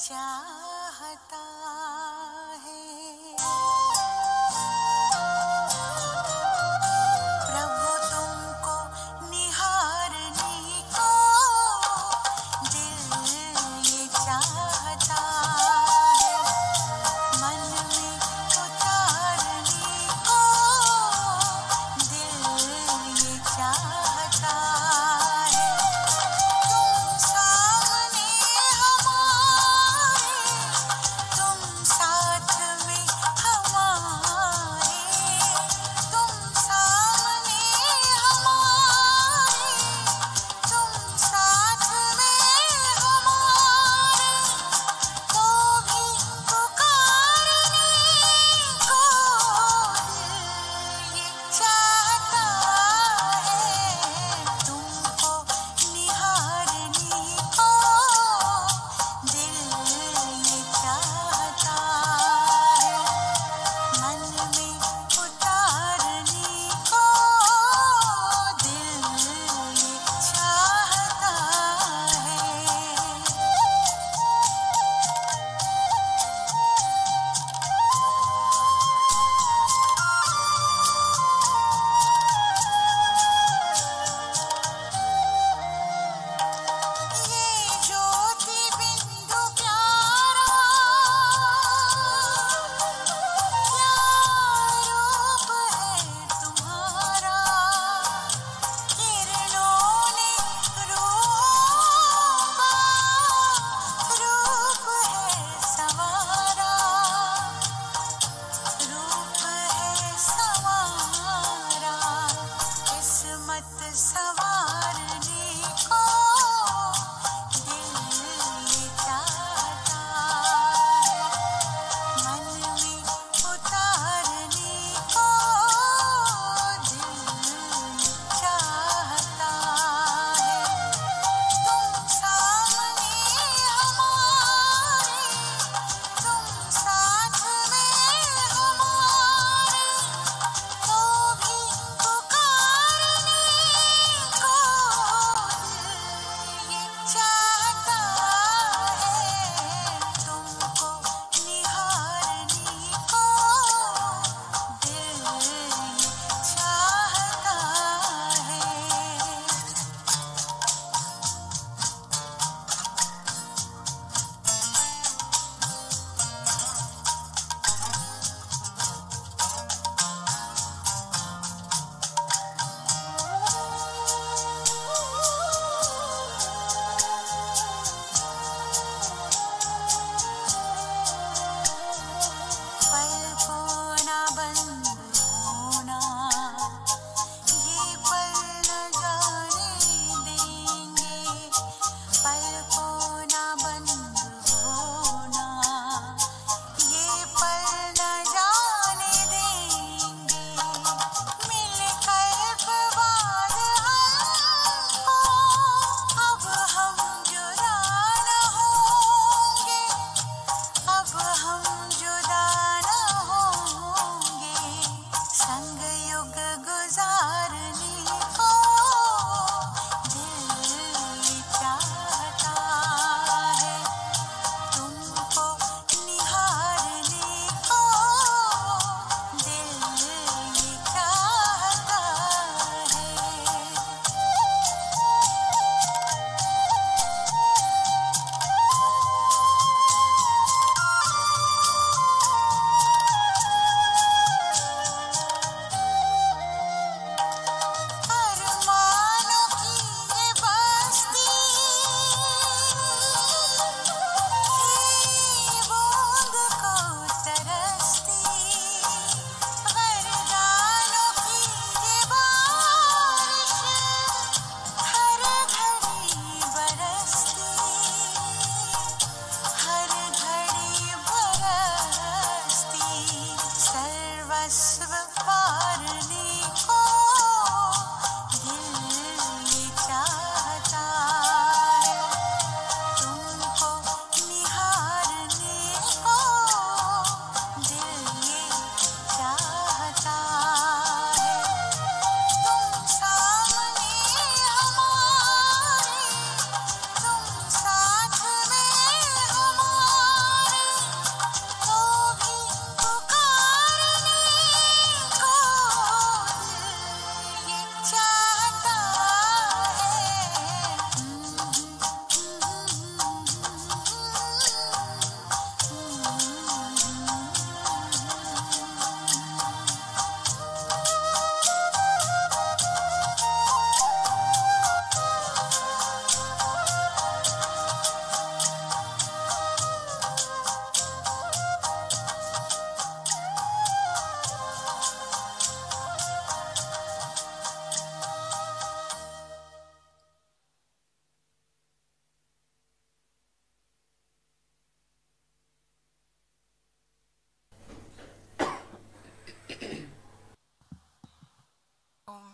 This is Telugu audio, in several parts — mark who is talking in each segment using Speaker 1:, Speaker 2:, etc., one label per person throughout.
Speaker 1: चाहता है प्रभु तुमको निहारने को दिल ये चाहता है मन में उतारने को दिल ये चाहता है तुम सामने हमारे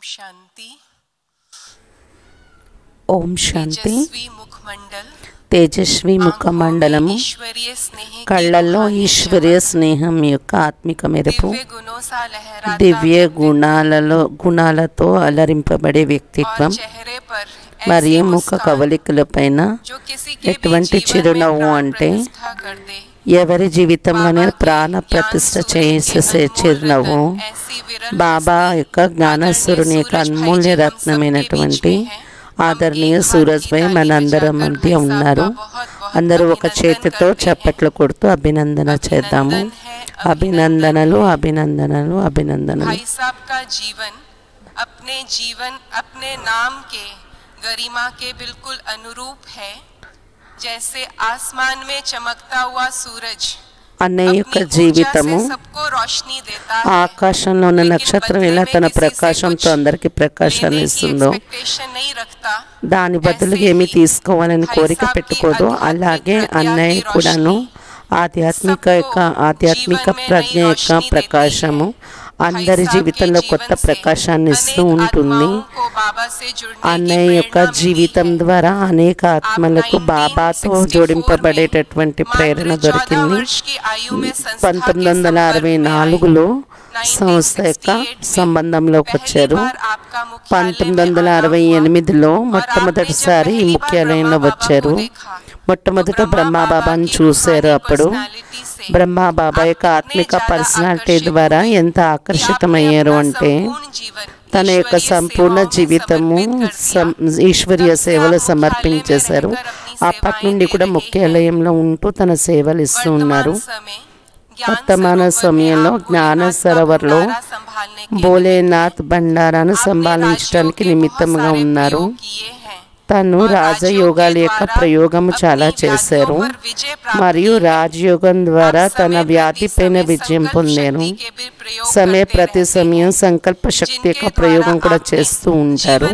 Speaker 2: शांति
Speaker 3: ఓం శాంతి
Speaker 2: तेजस्वी मुखमंडल
Speaker 3: తేజస్వి ముఖమండలము
Speaker 2: ईश्वरीय स्नेह की
Speaker 3: కళ్ళల్లో
Speaker 2: रूहानी
Speaker 3: ఈశ్వర్య స్నేహం యొక్క ఆత్మిక మెరుపు
Speaker 2: दिव्य गुणों सा लहराता
Speaker 3: దివ్య గుణాలలో గుణాలతో అలరింపబడే వ్యక్తిత్వం
Speaker 2: और चेहरे पर
Speaker 3: మరియు
Speaker 2: ऐसी
Speaker 3: ముఖ
Speaker 2: मुस्कान
Speaker 3: కవలికల పైన
Speaker 2: जो किसी के भी
Speaker 3: ఎటువంటి
Speaker 2: जीवन में
Speaker 3: చిరునవ్వు
Speaker 2: प्राण
Speaker 3: అంటే
Speaker 2: प्रतिष्ठा कर दे
Speaker 3: ఎవరి జీవితంలోనే ప్రాణ ప్రతిష్ఠ చేసేసే చిరునవ్వు బాబా యొక్క జ్ఞానస్వరుని యొక్క అమూల్య రత్నమైనటువంటి ఆదరణీయ సూరజ్ భాయ్ మనందరం మధ్య ఉన్నారు అందరూ ఒక చేతితో చప్పట్లు కొడుతూ అభినందన చేద్దాము అభినందనలు అభినందనలు అభినందనలు
Speaker 2: भाई साहब का जीवन अपने जीवन अपने नाम के गरिमा के बिल्कुल अनुरूप है जैसे आसमान में चमकता हुआ सूरज
Speaker 3: అన్నయ్య యొక్క
Speaker 2: अपनी ऊर्जा
Speaker 3: జీవితము
Speaker 2: से सबको रोशनी देता है
Speaker 3: ఆకాశంలో ఉన్న నక్షత్రం ఎలా తన ప్రకాశంతో అందరికి ప్రకాశాన్ని
Speaker 2: लेने की
Speaker 3: ఇస్తుందో
Speaker 2: expectation नहीं रखता
Speaker 3: దాని బదులుగా ఏమి తీసుకోవాలని కోరిక పెట్టుకోదు అలాగే అన్నయ్య కూడాను ఆధ్యాత్మిక యొక్క ఆధ్యాత్మిక ప్రజ్ఞ యొక్క ప్రకాశము అందరి జీవితంలో కొత్త ప్రకాశాన్ని ఇస్తూ ఉంటుంది అన్నయ్య యొక్క జీవితం ద్వారా అనేక ఆత్మలకు బాబాతో జోడింపబడేటటువంటి ప్రేరణ దొరికింది పంతొమ్మిది వందల అరవై నాలుగులో సంస్థ యొక్క సంబంధంలోకి వచ్చారు పంతొమ్మిది వందల అరవై ఎనిమిదిలో మొట్టమొదటిసారి ఈ ముఖ్యాలయంలో వచ్చారు మొట్టమొదట బ్రహ్మాబాబాని చూశారు అప్పుడు బ్రహ్మాబాబా యొక్క ఆత్మిక పర్సనాలిటీ ద్వారా ఎంత ఆకర్షితమయ్యారు అంటే తన యొక్క సంపూర్ణ జీవితము సం- ఈశ్వరీయ సేవలు సమర్పించేశారు అప్పటి నుండి కూడా ముఖ్యాలయంలో ఉంటూ తన సేవలు ఇస్తూ ఉన్నారు వర్తమాన సమయంలో జ్ఞాన సరోవర్లో భోలేనాథ్ బండారాను సంభాళించడానికి నిమిత్తంగా ఉన్నారు తను రాజయోగాల యొక్క ప్రయోగము చాలా చేశారు మరియు రాజయోగం ద్వారా తన వ్యాధి పైన విజయం పొందారు సమయ ప్రతి సమయం సంకల్ప శక్తి యొక్క ప్రయోగం కూడా చేస్తూ ఉంటారు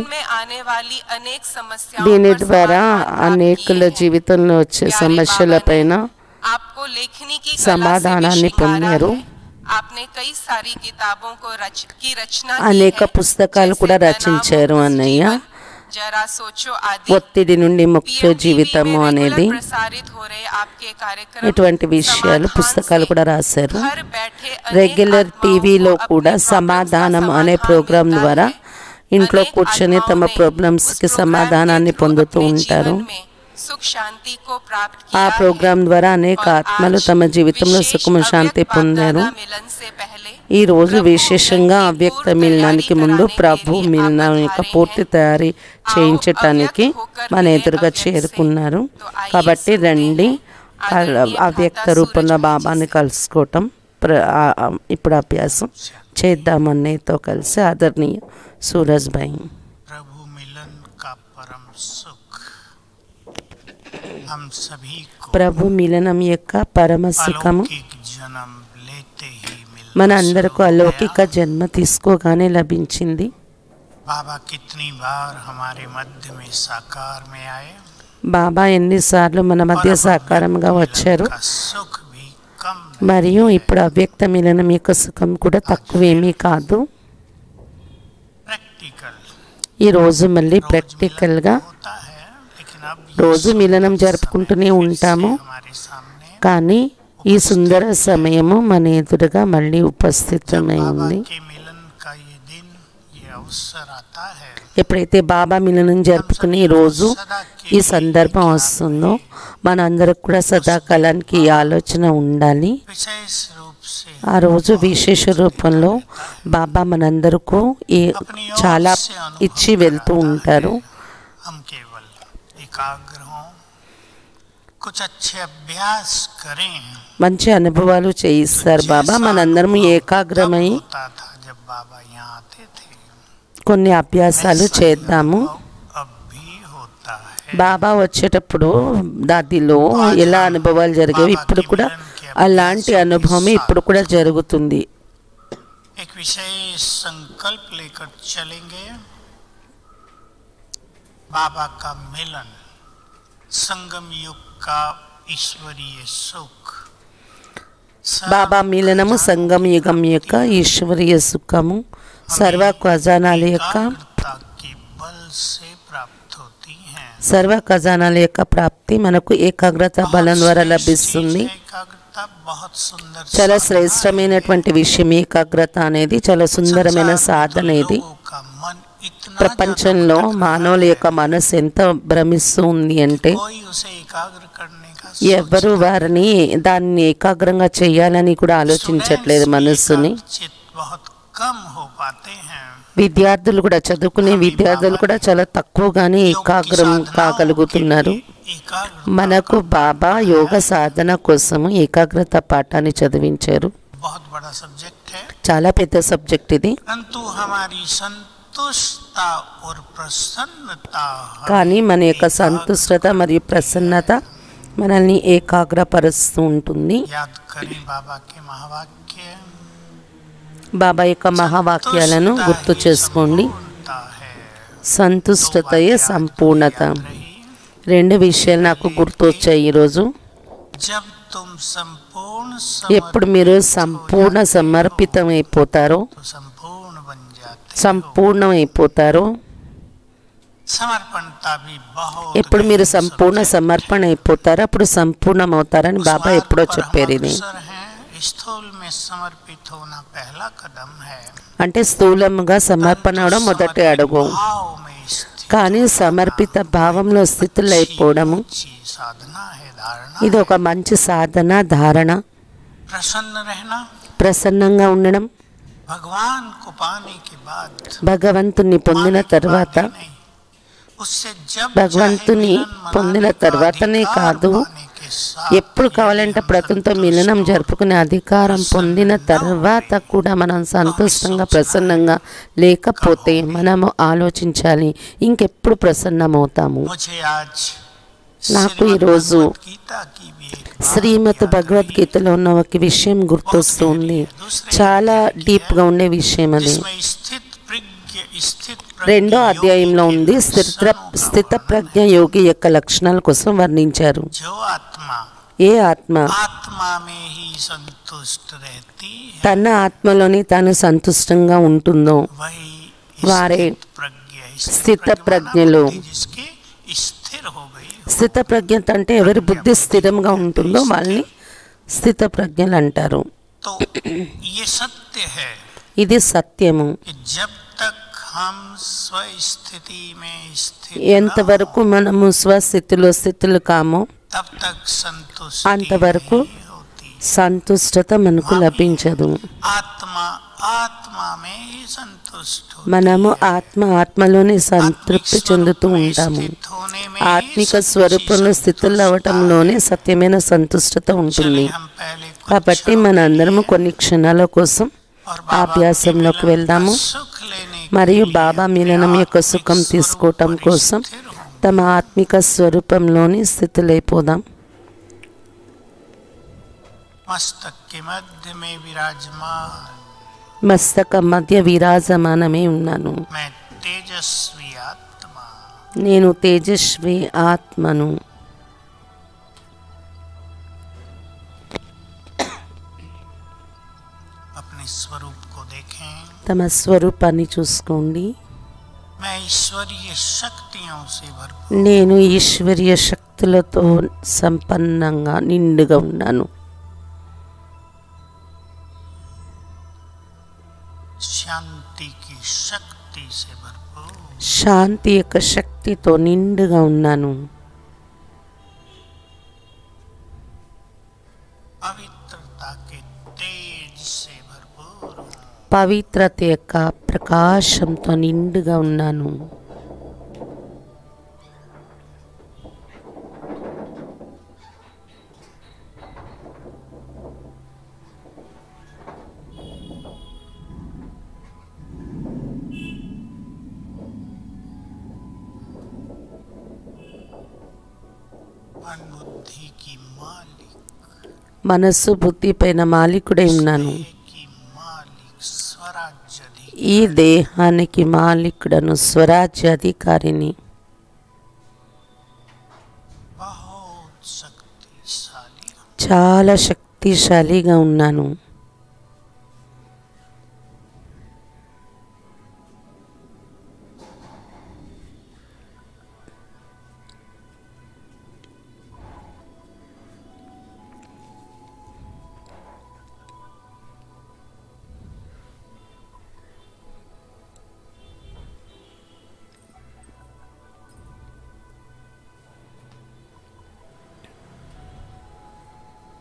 Speaker 3: దీని ద్వారా అనేకుల జీవితంలో వచ్చే సమస్యల పైన సమాధానాన్ని పొందారు అనేక పుస్తకాలు కూడా రచించారు అన్నయ్య ఒత్తిడి నుండి ముక్త జీవితము అనేది ఇటువంటి విషయాలు పుస్తకాలు కూడా రాశారు రెగ్యులర్ టీవీలో కూడా సమాధానం అనే ప్రోగ్రాం ద్వారా ఇంట్లో కూర్చొని తమ ప్రాబ్లమ్స్కి సమాధానాన్ని పొందుతూ ఉంటారు ఆ ప్రోగ్రాం ద్వారా అనేక ఆత్మలు తమ జీవితంలో సుఖము శాంతి పొందారు ఈ రోజు విశేషంగా అవ్యక్త మిలనానికి ముందు ప్రభు మిలనం యొక్క పూర్తి తయారీ చేయించటానికి మన ఎదురుగా చేరుకున్నారు కాబట్టి రండి కల- అవ్యక్త రూపంలో బాబాని కలుసుకోవటం ప్ర- ఆ- ఆ- ఇప్పుడు అభ్యాసం చేద్దాం అన్నయ్యతో కలిసి ఆదరణీయ సూరజ్ భాయ్
Speaker 4: प्रभु मिलन का परम सुख हम सभी को
Speaker 3: ప్రభు మిలనం యొక్క పరమ సుఖము
Speaker 4: अलौकिक जन्म लेते ही मिल
Speaker 3: మన అందరకు అలౌకిక జన్మ తీసుకోగానే లభించింది
Speaker 4: बाबा कितनी बार हमारे मध्य में साकार में आए
Speaker 3: బాబా ఎన్నిసార్లు మన మధ్య సాకారంగా వచ్చారు
Speaker 4: का सुख भी कम
Speaker 3: మరియు ఇప్పుడు అవ్యక్త మిలనం యొక్క సుఖం కూడా తక్కువేమీ కాదు
Speaker 4: प्रैक्टिकल
Speaker 3: ఈ రోజు మళ్ళీ ప్రాక్టికల్గా
Speaker 4: होता है लेकिन अब
Speaker 3: రోజు మిలనం జరుపుకుంటూనే ఉంటాము
Speaker 4: हमारे सामने
Speaker 3: కానీ ఈ సుందర సమయము మన ఎదురుగా మళ్ళీ ఉపస్థితమై
Speaker 4: बाबा
Speaker 3: ఉంది
Speaker 4: के मिलन का ये दिन ये अवसर आता है
Speaker 3: ఎప్పుడైతే బాబా మిలనం జరుపుకునే రోజు ఈ సందర్భం వస్తుందో మనందరికి కూడా సదాకాలానికి ఈ ఆలోచన ఉండాలి
Speaker 4: विशेष रूप से
Speaker 3: ఆ రోజు విశేష రూపంలో బాబా మనందరకు ఈ చాలా ఇచ్చి వెళ్తూ ఉంటారు
Speaker 4: हम केवल एकाग्र हों कुछ अच्छे अभ्यास करें
Speaker 3: మంచి అనుభవాలు చేయిస్తారు బాబా మనందరం ఏకాగ్రమై
Speaker 4: होता था जब बाबा यहाँ आते थे
Speaker 3: కొన్ని అభ్యాసాలు చేద్దాము
Speaker 4: अब भी होता है
Speaker 3: బాబా వచ్చేటప్పుడు దాదిలో ఎలా అనుభవాలు జరిగేవి ఇప్పుడు కూడా అలాంటి అనుభవం ఇప్పుడు కూడా జరుగుతుంది
Speaker 4: एक विशेष संकल्प लेकर चलेंगे बाबा का मिलन संगम युग का ईश्वरीय सुख सब
Speaker 3: బాబా మిలనము సంగమ యుగం యొక్క ఈశ్వరీయ సుఖము సర్వ ఖజానాల యొక్క
Speaker 4: एकाग्रता के बल से प्राप्त होती हैं
Speaker 3: సర్వ ఖజానాల యొక్క ప్రాప్తి మనకు ఏకాగ్రత బలం ద్వారా లభిస్తుంది
Speaker 4: एकाग्रता बहुत सुंदर
Speaker 3: చాలా
Speaker 4: साधना
Speaker 3: శ్రేష్టమైనటువంటి విషయం ఏకాగ్రత అనేది చాలా సుందరమైన
Speaker 4: संसार में
Speaker 3: సాధన
Speaker 4: तो
Speaker 3: ఇది
Speaker 4: लोगों का मन इतना
Speaker 3: ప్రపంచంలో
Speaker 4: ज्यादा भटक
Speaker 3: మానవుల
Speaker 4: रहा
Speaker 3: యొక్క మనసు ఎంత భ్రమిస్తూ ఉంది అంటే
Speaker 4: है, कोई उसे एकाग्र करने का
Speaker 3: ఎవరు వారిని దాన్ని ఏకాగ్రంగా చేయాలని కూడా ఆలోచించట్లేదు మనస్సుని
Speaker 4: चित बहुत कम हो पाते हैं
Speaker 3: విద్యార్థులు కూడా చదువుకునే విద్యార్థులు కూడా చాలా తక్కువగానే ఏకాగ్రం కాగలుగుతున్నారు
Speaker 4: एकाग्र
Speaker 3: మనకు బాబా యోగ సాధన కోసము ఏకాగ్రత పాఠాన్ని చదివించారు
Speaker 4: बहुत बड़ा सब्जेक्ट है
Speaker 3: చాలా పెద్ద సబ్జెక్ట్ ఇది
Speaker 4: परंतु हमारी संतुष्टता और प्रसन्नता
Speaker 3: కానీ మన యొక్క సంతుష్టత మరియు ప్రసన్నత మనల్ని ఏకాగ్రపరుస్తూ ఉంటుంది
Speaker 4: याद करें बाबा के महावाक्य
Speaker 3: బాబా యొక్క మహావాక్యాలను గుర్తు చేసుకోండి
Speaker 4: संपूर्णता है
Speaker 3: సంతుష్టతయే సంపూర్ణత
Speaker 4: रही
Speaker 3: రెండు విషయాలు నాకు గుర్తు వచ్చాయి ఈరోజు
Speaker 4: जब तुम संपूर्ण
Speaker 3: ఎప్పుడు మీరు సంపూర్ణ సమర్పితం అయిపోతారో
Speaker 4: तो संपूर्ण बन जाते हो।
Speaker 3: సంపూర్ణం అయిపోతారో
Speaker 4: समर्पणता भी बहुत
Speaker 3: ఎప్పుడు మీరు
Speaker 4: गहरी
Speaker 3: సంపూర్ణ సమర్పణ అయిపోతారో అప్పుడు సంపూర్ణం అవుతారని
Speaker 4: उस
Speaker 3: బాబా
Speaker 4: बात
Speaker 3: ఎప్పుడో
Speaker 4: पर हम
Speaker 3: చెప్పారు ఇది
Speaker 4: अग्रसर हैं, स्थूल में समर्पित होना पहला कदम है
Speaker 3: అంటే స్థూలముగా సమర్పణ అవడం మొదటి అడుగు
Speaker 4: भाव में स्थित
Speaker 3: కానీ సమర్పిత భావంలో స్థితులు అయిపోవడము
Speaker 4: अच्छी साधना है धारणा
Speaker 3: ఇది ఒక మంచి సాధన ధారణ
Speaker 4: प्रसन्न रहना
Speaker 3: ప్రసన్నంగా ఉండడం
Speaker 4: भगवान को पाने के बाद
Speaker 3: భగవంతుని పొందిన
Speaker 4: पाने के
Speaker 3: తర్వాత
Speaker 4: बाद ही नहीं, उससे जब
Speaker 3: భగవంతుని
Speaker 4: चाहे मिलन
Speaker 3: పొందిన
Speaker 4: मनाने का
Speaker 3: తర్వాతనే
Speaker 4: अधिकार
Speaker 3: కాదు
Speaker 4: पाने के साथ
Speaker 3: ఎప్పుడు
Speaker 4: ही
Speaker 3: కావాలంటే
Speaker 4: हम
Speaker 3: ప్రతంతో
Speaker 4: संतुष्ट
Speaker 3: మిలనం
Speaker 4: हो।
Speaker 3: జరుపుకునే అధికారం పొందిన తర్వాత కూడా మనం సంతోషంగా ప్రసన్నంగా లేకపోతే మనము ఆలోచించాలి ఇంకెప్పుడు ప్రసన్నమవుతాము
Speaker 4: मुझे आज
Speaker 3: నాకు
Speaker 4: श्रीमद्
Speaker 3: ఈరోజు
Speaker 4: भगवद्गीता की भी एक बात
Speaker 3: శ్రీమత్
Speaker 4: याद
Speaker 3: భగవద్గీతలో ఉన్న ఒక విషయం గుర్తొస్తుంది చాలా డీప్గా ఉండే విషయం
Speaker 4: आई,
Speaker 3: అది
Speaker 4: जिसमें स्थित प्रज्ञ स्थित प्रज्ञ
Speaker 3: రెండో
Speaker 4: योगी
Speaker 3: అధ్యాయంలో
Speaker 4: के
Speaker 3: ఉంది స్థిత
Speaker 4: लक्षणों
Speaker 3: స్థిత
Speaker 4: का
Speaker 3: ప్రజ్ఞ యోగి యొక్క లక్షణాల కోసం వర్ణించారు
Speaker 4: जो आत्मा
Speaker 3: ఏ ఆత్మ
Speaker 4: आत्मा में ही संतुष्ट रहती है
Speaker 3: తన ఆత్మలోని తాను సంతుష్టంగా ఉంటుందో
Speaker 4: वही
Speaker 3: వారే
Speaker 4: स्थित प्रज्ञ है।
Speaker 3: స్థిత
Speaker 4: प्रज्ञ माना
Speaker 3: ప్రజ్ఞలు.
Speaker 4: बुद्धि जिसकी स्थिर हो गई हो।
Speaker 3: స్థిత ప్రజ్ఞత అంటే ఎవరి బుద్ధి స్థిరంగా ఉంటుందో వాళ్ళని స్థిత ప్రజ్ఞలు అంటారు
Speaker 4: तो ये सत्य है
Speaker 3: ఇది సత్యము
Speaker 4: कि जब तक हम स्वस्थिति में स्थित न
Speaker 3: ఎంతవరకు మనము స్వస్థితిలో స్థితులు కామో
Speaker 4: तब तक संतुष्टि
Speaker 3: అంతవరకు
Speaker 4: नहीं होती
Speaker 3: సంతుష్టత మనకు లభించదు
Speaker 4: आत्मा आत्मा में ही संतुष्ट हो
Speaker 3: మనము ఆత్మ ఆత్మలోని సంతృప్తి చెందుతూ ఉంటాము
Speaker 4: होने में
Speaker 3: ఆత్మిక స్వరూపంలో స్థితులు అవ్వటంలోనే సత్యమైన సంతుష్టత ఉంటుంది
Speaker 4: हम पहले कुछ
Speaker 3: కాబట్టి మన అందరము కొన్ని క్షణాల కోసం
Speaker 4: और बाबा
Speaker 3: అభ్యాసంలోకి
Speaker 4: के मिलन
Speaker 3: వెళ్దాము
Speaker 4: का सुख लेने के
Speaker 3: మరియు
Speaker 4: लिए
Speaker 3: బాబా మిలనం యొక్క సుఖం తీసుకోవటం కోసం
Speaker 4: स्थिर हों।
Speaker 3: తమ ఆత్మిక స్వరూపంలోని స్థితులైపోదాం
Speaker 4: मस्तक के मध्य में विराजमान
Speaker 3: మస్తక మధ్య విరాజమానమే ఉన్నాను
Speaker 4: मैं तेजस्वी आत्मा
Speaker 3: నేను తేజస్వి ఆత్మను
Speaker 4: अपने स्वरूप को देखें
Speaker 3: తమ స్వరూపాన్ని చూసుకోండి
Speaker 4: मैं ईश्वरीय शक्तियों से भरपूर
Speaker 3: నేను ఈశ్వర్య శక్తులతో సంపన్నంగా నిండుగా ఉన్నాను
Speaker 4: शांति की शक्ति से भरपूर
Speaker 3: శాంతి యొక్క శక్తితో నిండుగా ఉన్నాను
Speaker 4: पवित्रता के तेज से भरपूर हूँ।
Speaker 3: పవిత్రత యొక్క ప్రకాశంతో నిండుగా ఉన్నాను
Speaker 4: मन बुद्धि की मालिक
Speaker 3: మనస్సు బుద్ధి పైన మాలికుడై ఉన్నాను
Speaker 4: देह की मालिक स्वराज्य अधिकारी
Speaker 3: ఈ దేహానికి మాలికుడను స్వరాజ్య అధికారిని
Speaker 4: बहुत शक्तिशाली हूँ।
Speaker 3: చాలా శక్తిశాలిగా ఉన్నాను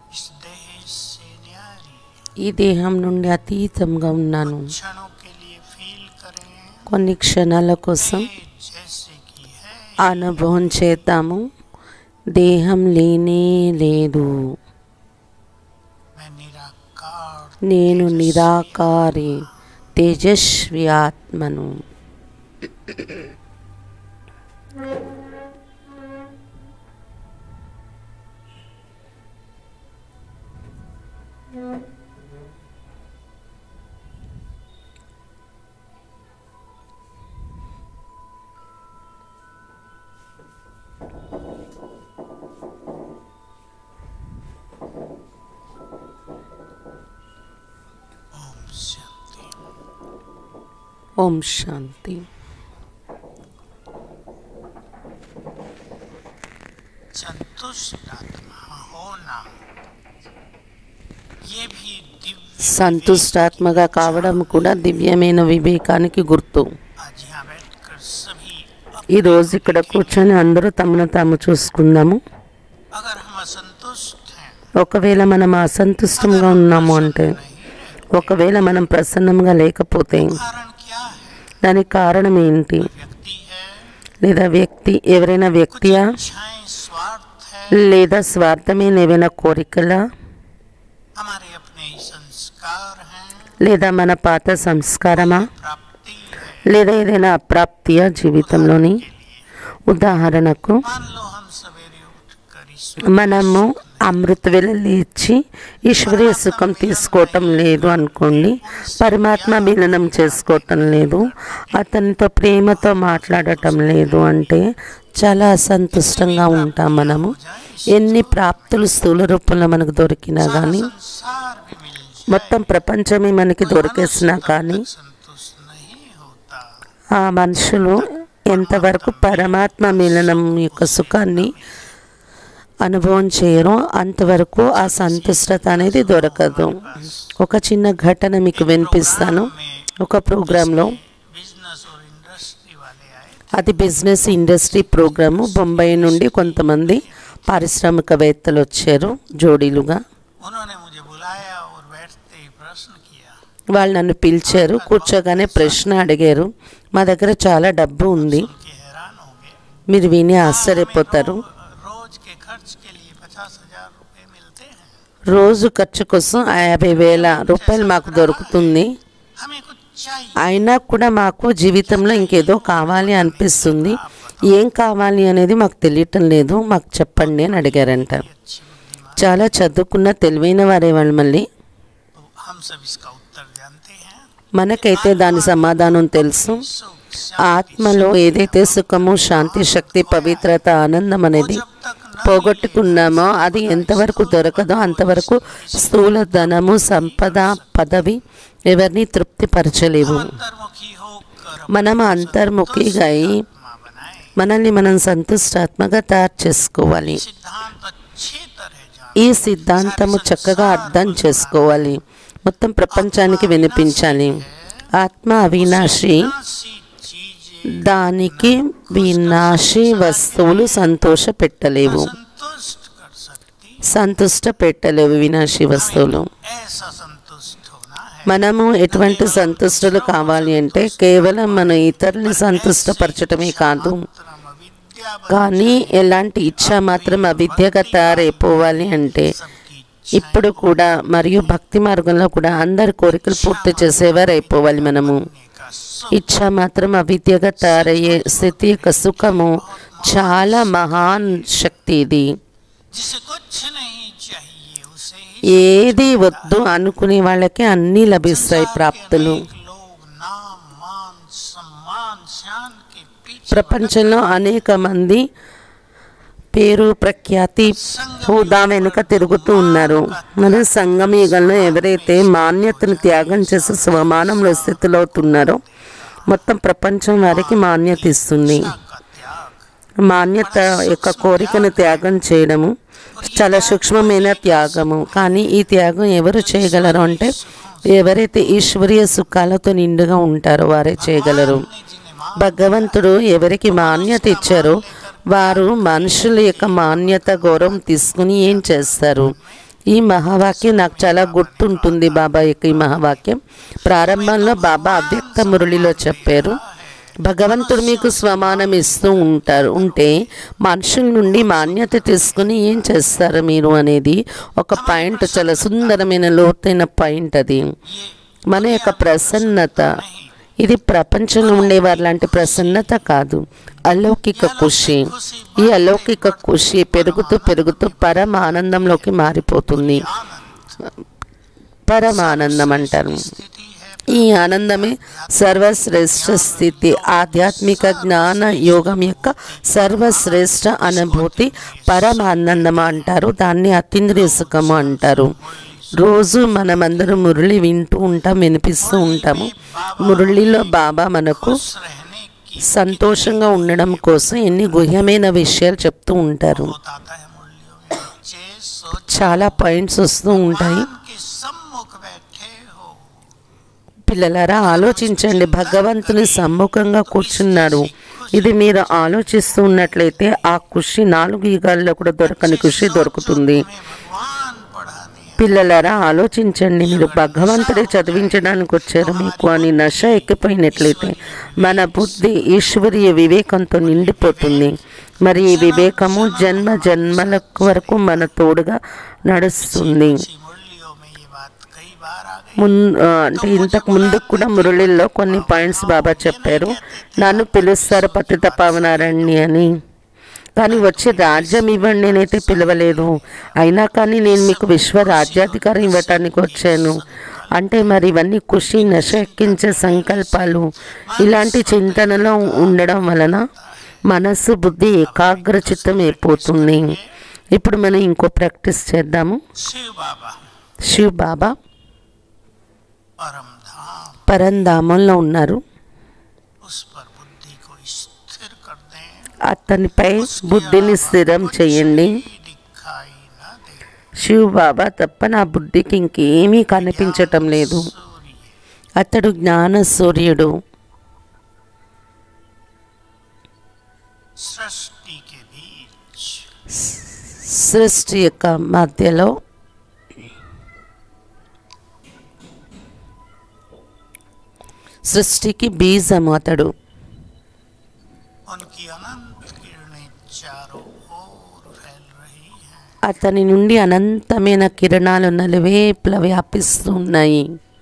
Speaker 4: इस देह से न्यारी
Speaker 3: ఈ దేహం నుండి అతీతంగా ఉన్నాను
Speaker 4: क्षणों के लिए फील करें
Speaker 3: కొన్ని క్షణాల కోసం
Speaker 4: ये जैसे कि है
Speaker 3: అనుభవం చేద్దాము దేహం లేనే లేదు
Speaker 4: मैं निराकार
Speaker 3: నేను నిరాకారి తేజస్వి ఆత్మను
Speaker 4: ओम शांति
Speaker 3: ఓం శాంతి
Speaker 4: संतुष्ट आत्मा होना ये भी दिव्य
Speaker 3: సంతుష్టాత్మగా కావడం కూడా దివ్యమైన వివేకానికి గుర్తు
Speaker 4: आज यहाँ बैठकर सभी
Speaker 3: ఈ రోజు ఇక్కడ కూర్చొని అందరూ తమను తాము చూసుకుందాము
Speaker 4: अगर हम असंतुष्ट हैं
Speaker 3: ఒకవేళ మనం అసంతుష్టంగా ఉన్నాము అంటే ఒకవేళ మనం ప్రసన్నంగా లేకపోతే
Speaker 4: कारण क्या है
Speaker 3: దానికి కారణం ఏంటి
Speaker 4: व्यक्ति है
Speaker 3: లేదా వ్యక్తి ఎవరైనా వ్యక్తియా
Speaker 4: इच्छाएं स्वार्थ है
Speaker 3: లేదా స్వార్థమైన ఏవైనా కోరికలా
Speaker 4: हमारे अपने ही संस्कार हैं
Speaker 3: లేదా మన పాత సంస్కారమా
Speaker 4: प्राप्ति है
Speaker 3: లేదా ఏదైనా అప్రాప్తియా జీవితంలోని ఉదాహరణకు
Speaker 4: मान लो हम सवेरे उठकर ईश्वर
Speaker 3: మనము అమృత వేళ లేచి ఈశ్వరీయ సుఖం తీసుకోవటం లేదు అనుకోండి పరమాత్మ మిలనం చేసుకోవటం లేదు అతనితో ప్రేమతో మాట్లాడటం లేదు అంటే చాలా అసంతుష్టంగా ఉంటాం మనము ఎన్ని ప్రాప్తులు స్థూల రూపంలో మనకు దొరికినా కానీ
Speaker 4: संसार भी मिल जाए
Speaker 3: మొత్తం ప్రపంచమే మనకి దొరికేసినా కానీ
Speaker 4: संतुष्ट नहीं होता
Speaker 3: ఆ మనుషులు ఎంతవరకు పరమాత్మ మిలనం యొక్క సుఖాన్ని అనుభవం చేయరో అంతవరకు ఆ సంతుష్టత అనేది దొరకదు ఒక చిన్న ఘటన మీకు వినిపిస్తాను ఒక ప్రోగ్రాంలో
Speaker 4: बिजनेस और इंडस्ट्री वाले आए
Speaker 3: అది బిజినెస్ ఇండస్ట్రీ ప్రోగ్రాము బొంబాయి నుండి కొంతమంది పారిశ్రామికవేత్తలు వచ్చారు జోడీలుగా
Speaker 4: उन्होंने मुझे बुलाया और बैठते ही प्रश्न किया
Speaker 3: వాళ్ళు నన్ను పిలిచారు కూర్చోగానే ప్రశ్న అడిగారు మా దగ్గర చాలా డబ్బు ఉంది
Speaker 4: उनके हैरान हो गए
Speaker 3: మీరు విని ఆశ్చర్యపోతారు
Speaker 4: रोज के खर्च के लिए पचास हजार रुपए मिलते हैं
Speaker 3: రోజు ఖర్చు కోసం యాభై వేల రూపాయలు మాకు దొరుకుతుంది
Speaker 4: हमें कुछ चाहिए
Speaker 3: అయినా కూడా మాకు జీవితంలో ఇంకేదో కావాలి అనిపిస్తుంది ఏం కావాలి అనేది మాకు తెలియటం లేదు మాకు చెప్పండి అని అడిగారంట
Speaker 4: अच्छी बुद्धिमान
Speaker 3: చాలా చదువుకున్న తెలివైన వారే వాళ్ళు మళ్ళీ
Speaker 4: तो हम सब इसका उत्तर जानते हैं
Speaker 3: మనకైతే దాని సమాధానం తెలుసు
Speaker 4: सुख
Speaker 3: ఆత్మలో ఏదైతే సుఖము శాంతి శక్తి పవిత్రత ఆనందం అనేది
Speaker 4: जब तक न
Speaker 3: పోగొట్టుకున్నామో అది ఎంతవరకు దొరకదో అంతవరకు స్థూల ధనము సంపద పదవి ఎవరిని తృప్తిపరచలేవు
Speaker 4: अंतर्मुखी होकर
Speaker 3: మనం అంతర్ముఖిగా అయి
Speaker 4: आत्मा बनाए
Speaker 3: మనల్ని మనం సంతుష్టాత్మగా తయారు చేసుకోవాలి
Speaker 4: सिद्धांत अच्छी तरह जान
Speaker 3: ఈ సిద్ధాంతము చక్కగా అర్థం చేసుకోవాలి మొత్తం ప్రపంచానికి వినిపించాలి ఆత్మ అవినాశి
Speaker 4: ऐसी चीजें
Speaker 3: దానికి వినాశి వస్తువులు సంతోష పెట్టలేవు
Speaker 4: संतुष्ट कर सकती
Speaker 3: సంతుష్ట పెట్టలేవు వినాశి వస్తువులు
Speaker 4: ऐसा संतुष्ट होना है
Speaker 3: మనము ఎటువంటి సంతుష్టులు కావాలి అంటే కేవలం మన ఇతరుల్ని సంతుష్టపరచటమే కాదు
Speaker 4: तरम अविद्या
Speaker 3: కానీ ఎలాంటి ఇచ్చ మాత్రం అవిద్యగా తయారైపోవాలి అంటే
Speaker 4: सबकी
Speaker 3: ఇప్పుడు కూడా మరియు భక్తి మార్గంలో కూడా అందరి కోరికలు పూర్తి చేసేవారు అయిపోవాలి మనము
Speaker 4: का सुख
Speaker 3: ఇచ్చ మాత్రం అవిద్యగా తయారయ్యే స్థితి యొక్క సుఖము చాలా మహాన్ శక్తి ఇది
Speaker 4: जिसे कुछ नहीं चाहिए उसे ही
Speaker 3: ఏది వద్దు అనుకునే వాళ్ళకి అన్నీ లభిస్తాయి ప్రాప్తులు
Speaker 4: अनेक लोग नाम मान सम्मान शान के पीछे
Speaker 3: ప్రపంచంలో అనేక మంది పేరు ప్రఖ్యాతి హోదా వెనుక తిరుగుతూ ఉన్నారు మరి సంగమ యుగంలో ఎవరైతే మాన్యతను త్యాగం చేసి స్వమానంలో స్థితిలో అవుతున్నారో మొత్తం ప్రపంచం వారికి మాన్యత ఇస్తుంది
Speaker 4: का त्याग
Speaker 3: మాన్యత యొక్క కోరికను త్యాగం చేయడము చాలా సూక్ష్మమైన త్యాగము కానీ ఈ త్యాగం ఎవరు చేయగలరు అంటే ఎవరైతే ఈశ్వరీయ సుఖాలతో నిండుగా ఉంటారో వారే చేయగలరు భగవంతుడు ఎవరికి మాన్యత ఇచ్చారో వారు మనుషుల యొక్క మాన్యత గౌరవం తీసుకుని ఏం చేస్తారు ఈ మహావాక్యం నాకు చాలా గుర్తుంటుంది బాబా యొక్క ఈ మహావాక్యం ప్రారంభంలో బాబా అవ్యక్త మురళిలో చెప్పారు భగవంతుడు మీకు స్వమానం ఇస్తూ ఉంటారు ఉంటే మనుషుల నుండి మాన్యత తీసుకుని ఏం చేస్తారు మీరు అనేది ఒక పాయింట్ చాలా సుందరమైన లోతైన పాయింట్ అది మన యొక్క ప్రసన్నత ఇది ప్రపంచంలో ఉండేవారి లాంటి ప్రసన్నత కాదు అలౌకిక ఖుషి ఈ అలౌకిక ఖుషి పెరుగుతూ పెరుగుతూ పరమ ఆనందంలోకి మారిపోతుంది పరమ ఆనందం అంటారు
Speaker 4: स्थिति है
Speaker 3: ఈ ఆనందమే సర్వశ్రేష్ఠ స్థితి ఆధ్యాత్మిక జ్ఞాన యోగం యొక్క సర్వశ్రేష్ఠ అనుభూతి పరమ ఆనందం అంటారు దాన్ని అతీంద్రియ సుఖము అంటారు రోజు మనమందరం మురళి వింటూ ఉంటాం వినిపిస్తూ ఉంటాము మురళిలో బాబా మనకు
Speaker 4: खुश रहने की
Speaker 3: సంతోషంగా ఉండడం కోసం ఎన్ని గుహ్యమైన విషయాలు చెప్తూ ఉంటారు
Speaker 4: बताता है मुरलियों में बच्चे सोच
Speaker 3: చాలా పాయింట్స్ వస్తూ ఉంటాయి
Speaker 4: भगवान के सम्मुख बैठे हो
Speaker 3: పిల్లలారా ఆలోచించండి భగవంతుని సమ్ముఖంగా కూర్చున్నాడు ఇది మీరు ఆలోచిస్తూ ఉన్నట్లయితే ఆ ఖుషి నాలుగు యుగాల్లో కూడా దొరకని ఖుషి దొరుకుతుంది
Speaker 4: हमें भगवान पढ़ाने हैं
Speaker 3: పిల్లలారా ఆలోచించండి మీరు భగవంతుడే చదివించడానికి వచ్చారు మీకు అని నశ ఎక్కిపోయినట్లయితే మన బుద్ధి ఈశ్వరీయ వివేకంతో నిండిపోతుంది మరి ఈ వివేకము జన్మ జన్మల వరకు మన తోడుగా నడుస్తుంది
Speaker 4: इसी मुरलियों में ये बात कई बार आ गई
Speaker 3: మున్ ఆ, అంటే ఇంతకు ముందు కూడా మురళిల్లో కొన్ని పాయింట్స్ బాబా చెప్పారు నన్ను పిలుస్తారు పతిత పావనారణ్ణి అని కానీ వచ్చి రాజ్యం ఇవ్వండి నేనైతే పిలవలేదు అయినా కానీ నేను మీకు విశ్వ రాజ్యాధికారం ఇవ్వటానికి వచ్చాను అంటే మరి ఇవన్నీ ఖుషి నశ ఎక్కించే సంకల్పాలు ఇలాంటి చింతనలో ఉండడం వలన మనస్సు బుద్ధి ఏకాగ్రచిత్తం అయిపోతుంది ఇప్పుడు మనం ఇంకో ప్రాక్టీస్ చేద్దాము
Speaker 4: शिव बाबा
Speaker 3: శివ్ బాబా
Speaker 4: परम धाम
Speaker 3: పరంధామంలో ఉన్నారు
Speaker 4: उस पर बुद्धि को स्थिर कर दें
Speaker 3: అతనిపై బుద్ధిని స్థిరం చేయండి
Speaker 4: दिखाई न दे
Speaker 3: శివ్ బాబా తప్ప నా బుద్ధికి ఇంకేమీ కనిపించటం లేదు
Speaker 4: सूर्य
Speaker 3: అతడు జ్ఞాన సూర్యుడు
Speaker 4: सृष्टि के बीच
Speaker 3: సృష్టి యొక్క మధ్యలో సృష్టికి బీజము అతడు
Speaker 4: उनकी अनंत किरणें चारों ओर फैल रही हैं
Speaker 3: అతని నుండి అనంతమైన కిరణాలు నలువేపుల వ్యాపిస్తూ ఉన్నాయి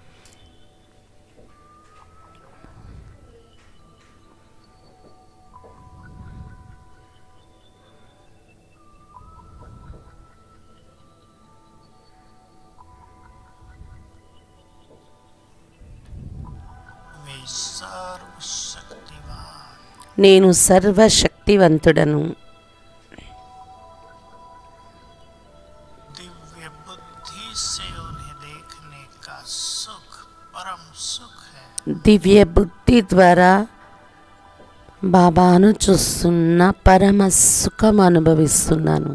Speaker 4: वे सर्वशक्तिवान
Speaker 3: నేను సర్వశక్తివంతుడను
Speaker 4: दिव्य बुद्धि से उन्हें देखने का सुख परम सुख है
Speaker 3: దివ్య బుద్ధి ద్వారా బాబాను చూస్తున్న పరమ సుఖం అనుభవిస్తున్నాను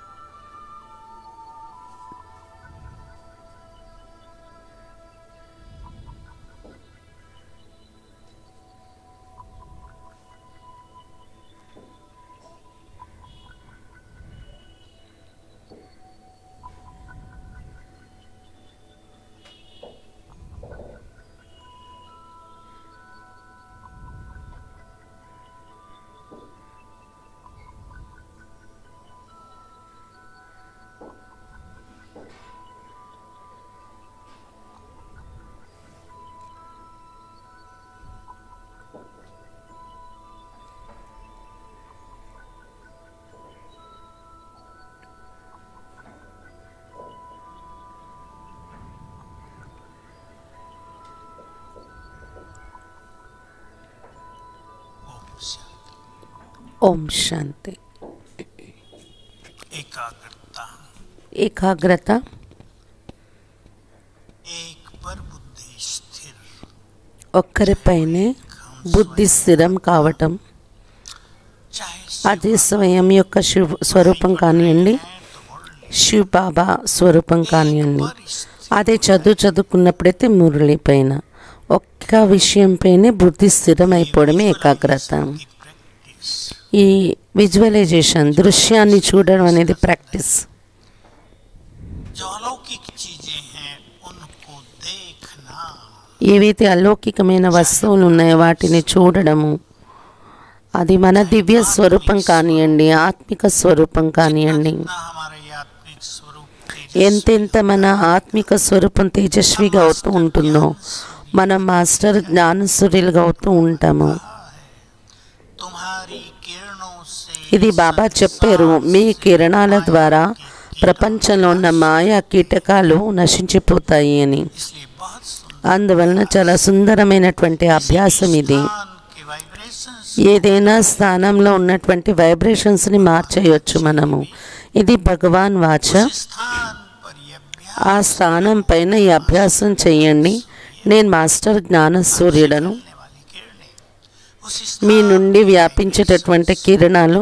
Speaker 4: ओम शांति
Speaker 3: ఓం శాంతి
Speaker 4: एकाग्रता
Speaker 3: ఏకాగ్రత
Speaker 4: एक पर बुद्धि स्थिर
Speaker 3: ఒక్కరిపైనే బుద్ధి స్థిరం కావటం
Speaker 4: चाहे
Speaker 3: అది స్వయం యొక్క శివ స్వరూపం కానివ్వండి శివ్ బాబా స్వరూపం కానివ్వండి అదే చదువు చదువుకున్నప్పుడైతే మురళి పైన ఒక్క విషయంపైనే బుద్ధి స్థిరమైపోవడమే ఏకాగ్రత
Speaker 4: की प्रैक्टिस
Speaker 3: ఈ విజువలైజేషన్ దృశ్యాన్ని చూడడం అనేది ప్రాక్టీస్
Speaker 4: जो अलौकिक चीजें हैं उनको देखना
Speaker 3: ఏవైతే అలౌకికమైన వస్తువులు ఉన్నాయో వాటిని చూడడము అది మన దివ్య స్వరూపం కానివ్వండి ఆత్మిక స్వరూపం కానివ్వండి
Speaker 4: ना हमारा ये आत्मिक स्वरूप तेजस्वी
Speaker 3: ఎంతెంత మన ఆత్మిక స్వరూపం తేజస్విగా అవుతూ ఉంటుందో మనం మాస్టర్ జ్ఞానసూర్యులుగా అవుతూ ఉంటాము
Speaker 4: तुम्हारी किरणों से
Speaker 3: ఇది బాబా చెప్పారు మీ కిరణాల ద్వారా ప్రపంచంలో ఉన్న మాయా కీటకాలు నశించిపోతాయి అని
Speaker 4: इसलिए बहुत सुंदर
Speaker 3: అందువలన చాలా సుందరమైనటువంటి అభ్యాసం ఇది
Speaker 4: स्थान के वाइब्रेशंस
Speaker 3: ఏదైనా స్థానంలో ఉన్నటువంటి వైబ్రేషన్స్ని మార్చేయొచ్చు మనము ఇది భగవాన్ వాచ
Speaker 4: स्थान पर ये अभ्यास
Speaker 3: ఆ స్థానం పైన ఈ అభ్యాసం చేయండి నేను మాస్టర్ జ్ఞాన సూర్యుడను
Speaker 4: करने वाली किरणें उस
Speaker 3: మీ నుండి వ్యాపించేటటువంటి కిరణాలు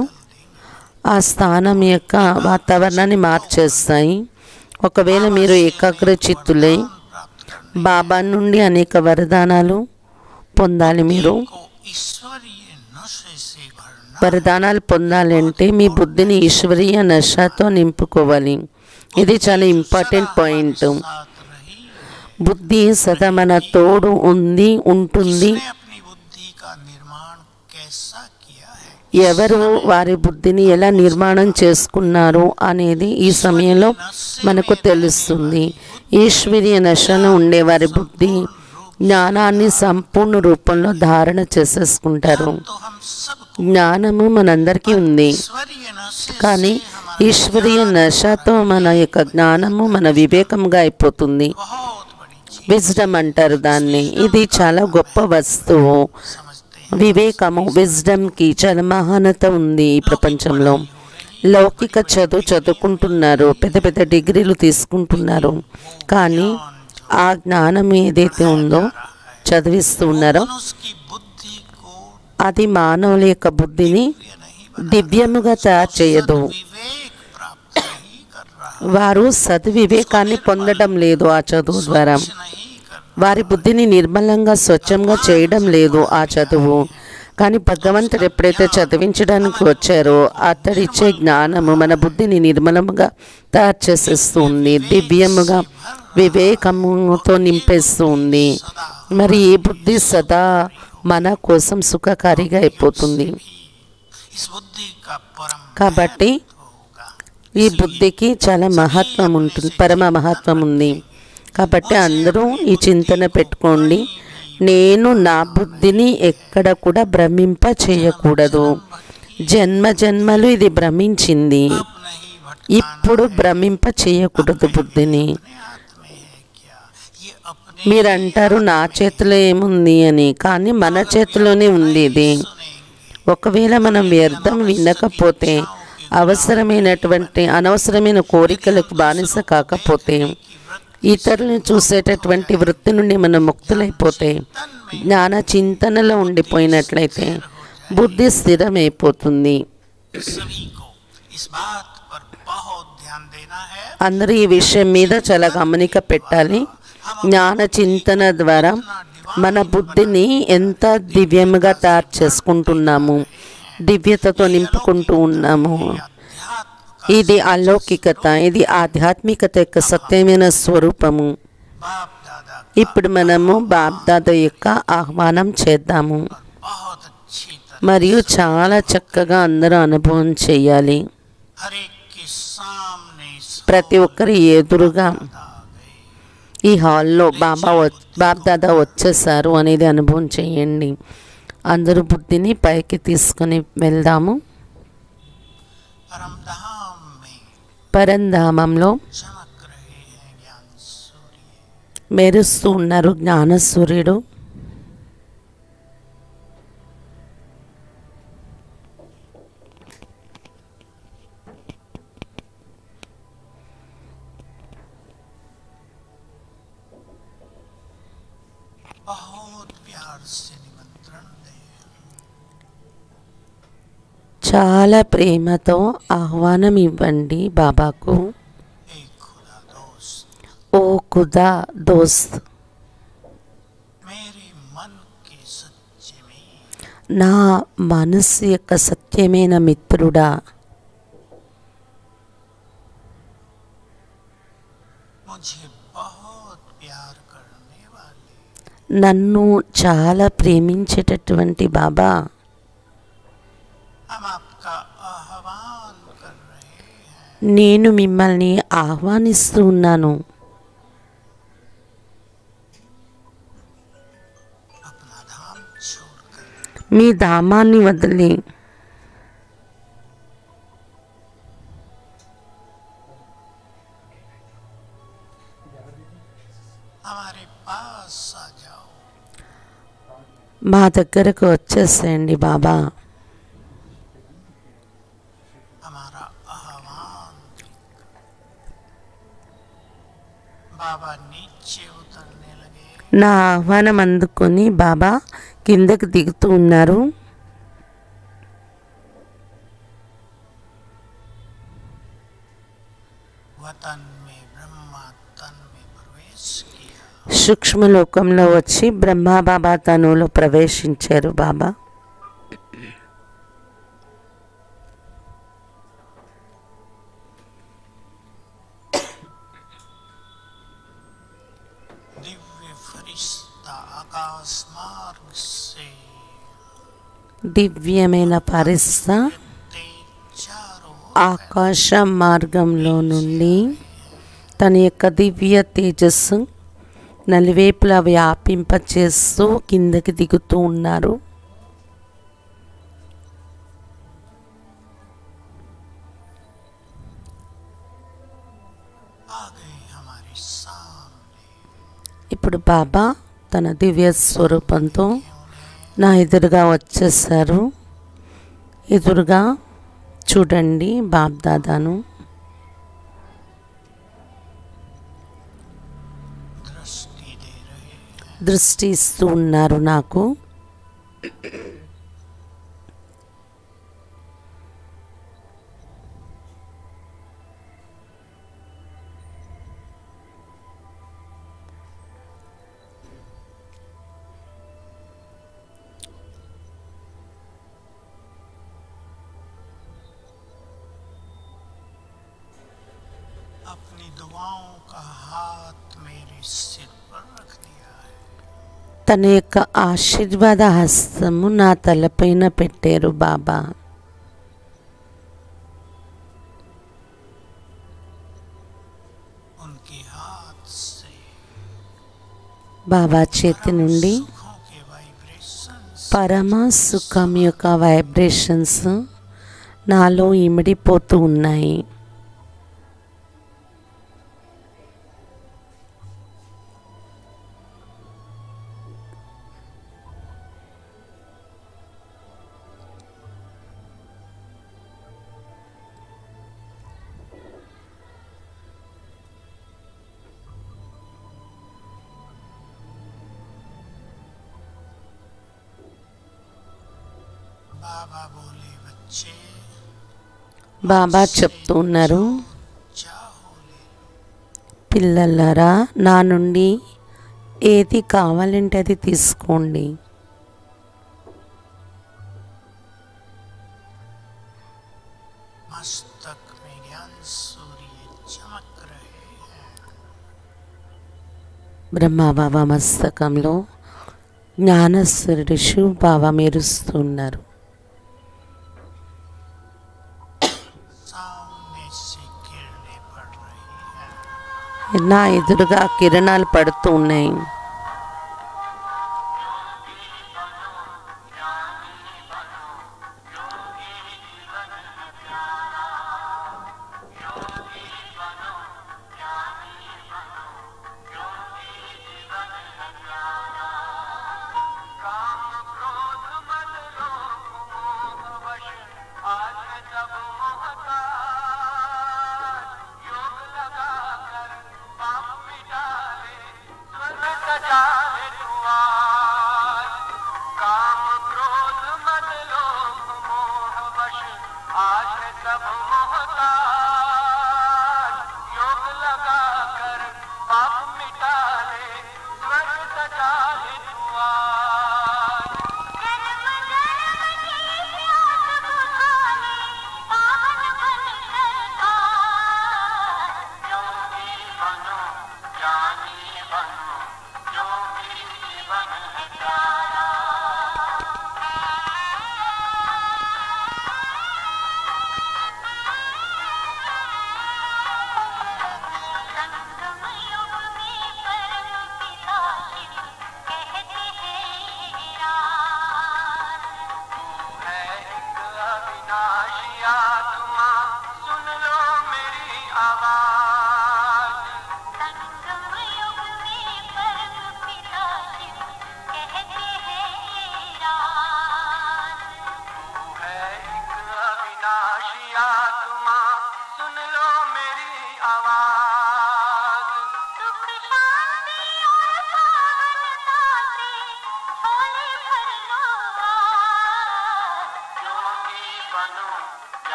Speaker 3: ఆ స్థానం యొక్క వాతావరణాన్ని మార్చేస్తాయి ఒకవేళ మీరు ఏకాగ్ర చిత్తులై
Speaker 4: प्राप्त करने
Speaker 3: బాబా నుండి అనేక వరదానాలు పొందాలి మీరు
Speaker 4: को ईश्वरीय नशे से भरना
Speaker 3: వరదానాలు పొందాలి అంటే మీ బుద్ధిని ఈశ్వరీయ నశతో నింపుకోవాలి ఇది చాలా ఇంపార్టెంట్ పాయింట్
Speaker 4: साथ रही
Speaker 3: బుద్ధి సదా మన తోడు ఉంది ఉంటుంది
Speaker 4: इसने अपनी बुद्धि का निर्माण कैसा किया है
Speaker 3: ఎవరు వారి బుద్ధిని ఎలా నిర్మాణం చేసుకున్నారు అనేది ఈ సమయంలో మనకు తెలుస్తుంది ఈశ్వరీయ నశలో ఉండే వారి బుద్ధి జ్ఞానాన్ని సంపూర్ణ రూపంలో ధారణ చేసేసుకుంటారు
Speaker 4: तो हम सब
Speaker 3: జ్ఞానము మనందరికీ ఉంది
Speaker 4: ईश्वरीय नशे
Speaker 3: కానీ
Speaker 4: से हमारा
Speaker 3: ఈశ్వరీయ నశతో మన యొక్క జ్ఞానము మన వివేకంగా అయిపోతుంది
Speaker 4: बहुत बड़ी चीज
Speaker 3: విజ్డమ్ అంటారు దాన్ని ఇది చాలా గొప్ప వస్తువు
Speaker 4: समझते हैं
Speaker 3: వివేకము విజ్డమ్కి చాలా మహానత ఉంది ఈ ప్రపంచంలో లౌకిక చదువు చదువుకుంటున్నారు పెద్ద పెద్ద డిగ్రీలు తీసుకుంటున్నారు కానీ ఆ జ్ఞానం ఏదైతే ఉందో చదివిస్తూ ఉన్నారో
Speaker 4: मनुष्य की बुद्धि को
Speaker 3: అది మానవుల యొక్క బుద్ధిని
Speaker 4: ये नहीं
Speaker 3: దివ్యముగా తయారు చేయదు
Speaker 4: विवेक प्राप्त नहीं कर रहा
Speaker 3: వారు సద్వివేకాన్ని పొందడం లేదు ఆ చదువు ద్వారా
Speaker 4: कुछ नहीं कर
Speaker 3: వారి బుద్ధిని నిర్మలంగా స్వచ్ఛంగా చేయడం లేదు ఆ చదువు కానీ భగవంతుడు ఎప్పుడైతే చదివించడానికి వచ్చారో అతడిచ్చే జ్ఞానము మన బుద్ధిని నిర్మలముగా తయారు చేసేస్తుంది దివ్యముగా వివేకముతో నింపేస్తూ ఉంది మరి ఈ బుద్ధి సదా మన కోసం సుఖకారిగా అయిపోతుంది
Speaker 4: इस बुद्धि का परम
Speaker 3: కాబట్టి
Speaker 4: होगा
Speaker 3: ఈ బుద్ధికి చాలా మహత్వం ఉంటుంది పరమ మహత్వం ఉంది కాబట్టి అందరూ ఈ చింతన పెట్టుకోండి నేను నా బుద్ధిని ఎక్కడ కూడా భ్రమింప చేయకూడదు జన్మ జన్మలు ఇది భ్రమించింది
Speaker 4: अब नहीं भटकाना
Speaker 3: ఇప్పుడు భ్రమింప చేయకూడదు బుద్ధిని
Speaker 4: अपने हाथ में है क्या ये अपने
Speaker 3: మీరు అంటారు నా చేతిలో ఏముంది అని కానీ మన చేతిలోనే ఉంది ఇది
Speaker 4: सुनेंगे
Speaker 3: ఒకవేళ మనం వ్యర్థం వినకపోతే అవసరమైనటువంటి అనవసరమైన కోరికలకు బానిస కాకపోతే ఇతరులను చూసేటటువంటి వృత్తి నుండి మనం ముక్తులైపోతే జ్ఞాన చింతనలో ఉండిపోయినట్లయితే బుద్ధి స్థిరమైపోతుంది
Speaker 4: सभी को इस बात पर बहुत ध्यान देना है
Speaker 3: అందరూ ఈ విషయం మీద చాలా గమనిక పెట్టాలి జ్ఞాన చింతన ద్వారా మన బుద్ధిని ఎంత దివ్యముగా తయారు చేసుకుంటున్నాము దివ్యతతో నింపుకుంటూ ఉన్నాము
Speaker 4: अध्यात्म
Speaker 3: ఇది అలౌకికత ఇది ఆధ్యాత్మికత యొక్క సత్యమైన స్వరూపము
Speaker 4: बाप दादा
Speaker 3: ఇప్పుడు మనము బాబ్దాద యొక్క ఆహ్వానం చేద్దాము
Speaker 4: बहुत अच्छी तरह
Speaker 3: మరియు చాలా చక్కగా అందరూ అనుభవం చేయాలి
Speaker 4: हर एक के सामने
Speaker 3: ప్రతి ఒక్కరి ఎదురుగా ఈ హాల్లో బాబా వ- బాబ్దాదా వచ్చేసారు అనేది అనుభవం చేయండి అందరూ బుద్ధిని పైకి తీసుకొని వెళ్దాము
Speaker 4: परम धाम में
Speaker 3: పరంధామంలో
Speaker 4: चमक रहे हैं ज्ञान सूर्य
Speaker 3: మెరుస్తూ ఉన్నారు జ్ఞానసూర్యుడు
Speaker 4: बहुत प्यार से निमंत्रण दे
Speaker 3: చాలా ప్రేమతో ఆహ్వానం ఇవ్వండి బాబాకు
Speaker 4: एक खुदा दोस्त
Speaker 3: ఓ ఖుదా దోస్త్
Speaker 4: मेरे मन के सच्चे में
Speaker 3: నా మనస్సు యొక్క సత్యమైన మిత్రుడా
Speaker 4: मुझे बहुत प्यार करने वाले
Speaker 3: నన్ను చాలా ప్రేమించేటటువంటి బాబా
Speaker 4: हम आपका आह्वान कर रहे हैं
Speaker 3: నేను మిమ్మల్ని ఆహ్వానిస్తూ ఉన్నాను
Speaker 4: अपना धाम छोड़कर
Speaker 3: మీ ధామాన్ని వదిలి
Speaker 4: हमारे पास आ जाओ
Speaker 3: మా దగ్గరకు వచ్చేసేయండి బాబా
Speaker 4: हमारा आह्वान बाबा नीचे उतरने लगे
Speaker 3: నా ఆహ్వానం అందుకొని బాబా కిందకి దిగుతూ ఉన్నారు
Speaker 4: वतन में ब्रह्मा तन में प्रवेश किया
Speaker 3: సూక్ష్మలోకంలో వచ్చి బ్రహ్మా బాబా తనులో ప్రవేశించారు బాబా
Speaker 4: दिव्य फरिश्ता आकाश मार्ग से
Speaker 3: దివ్యమైన పరిస్థ
Speaker 4: तेज चारों
Speaker 3: ఆకాశ మార్గంలో నుండి తన యొక్క దివ్య తేజస్సు నలువైపులా వ్యాపింపచేస్తూ కిందకి దిగుతూ ఉన్నారు
Speaker 4: आ गए हमारे सामने
Speaker 3: ఇప్పుడు బాబా తన దివ్య స్వరూపంతో నా ఎదురుగా వచ్చేసారు ఎదురుగా చూడండి బాబ్దాదాను
Speaker 4: दृष्टि दे रहे हैं
Speaker 3: దృష్టి ఇస్తూ ఉన్నారు నాకు
Speaker 4: अपनी दुआओं का हाथ मेरे सिर पर रख दिया है
Speaker 3: తన యొక్క ఆశీర్వాద హస్తము నా తలపైన పెట్టారు బాబా
Speaker 4: उनके हाथ से
Speaker 3: బాబా చేతి నుండి
Speaker 4: सुखों के वाइब्रेशंस
Speaker 3: పరమ సుఖం యొక్క వైబ్రేషన్స్ నాలో ఇమిడిపోతూ ఉన్నాయి
Speaker 4: बाबा बोले बच्चे
Speaker 3: బాబా చెప్తూ ఉన్నారు
Speaker 4: चाहो ले
Speaker 3: పిల్లలరా నా నుండి ఏది కావాలంటే అది తీసుకోండి
Speaker 4: मस्तक में ज्ञान सूर्य चमक रहे हैं
Speaker 3: బ్రహ్మ బాబా మస్తకంలో జ్ఞానస్వరుడు శివ్ బాబా మెరుస్తున్నారు
Speaker 4: सामने से किरणें पड़ रही हैं
Speaker 3: నా ఎదురుగా కిరణాలు పడుతూ ఉన్నాయి
Speaker 5: योग लगा कर पाप मिटा ले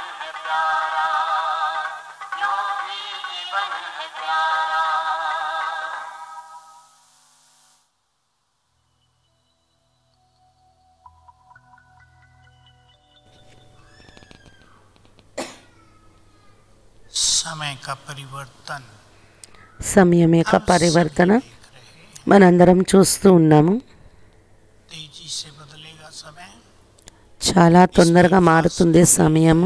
Speaker 5: है प्यारा जो भी जीवन है प्यारा
Speaker 4: समय का परिवर्तन
Speaker 3: సమయం యొక్క పరివర్తన మనందరం చూస్తూ ఉన్నాము
Speaker 4: तेजी से बदलेगा समय
Speaker 3: చాలా తొందరగా మారుతుంది సమయము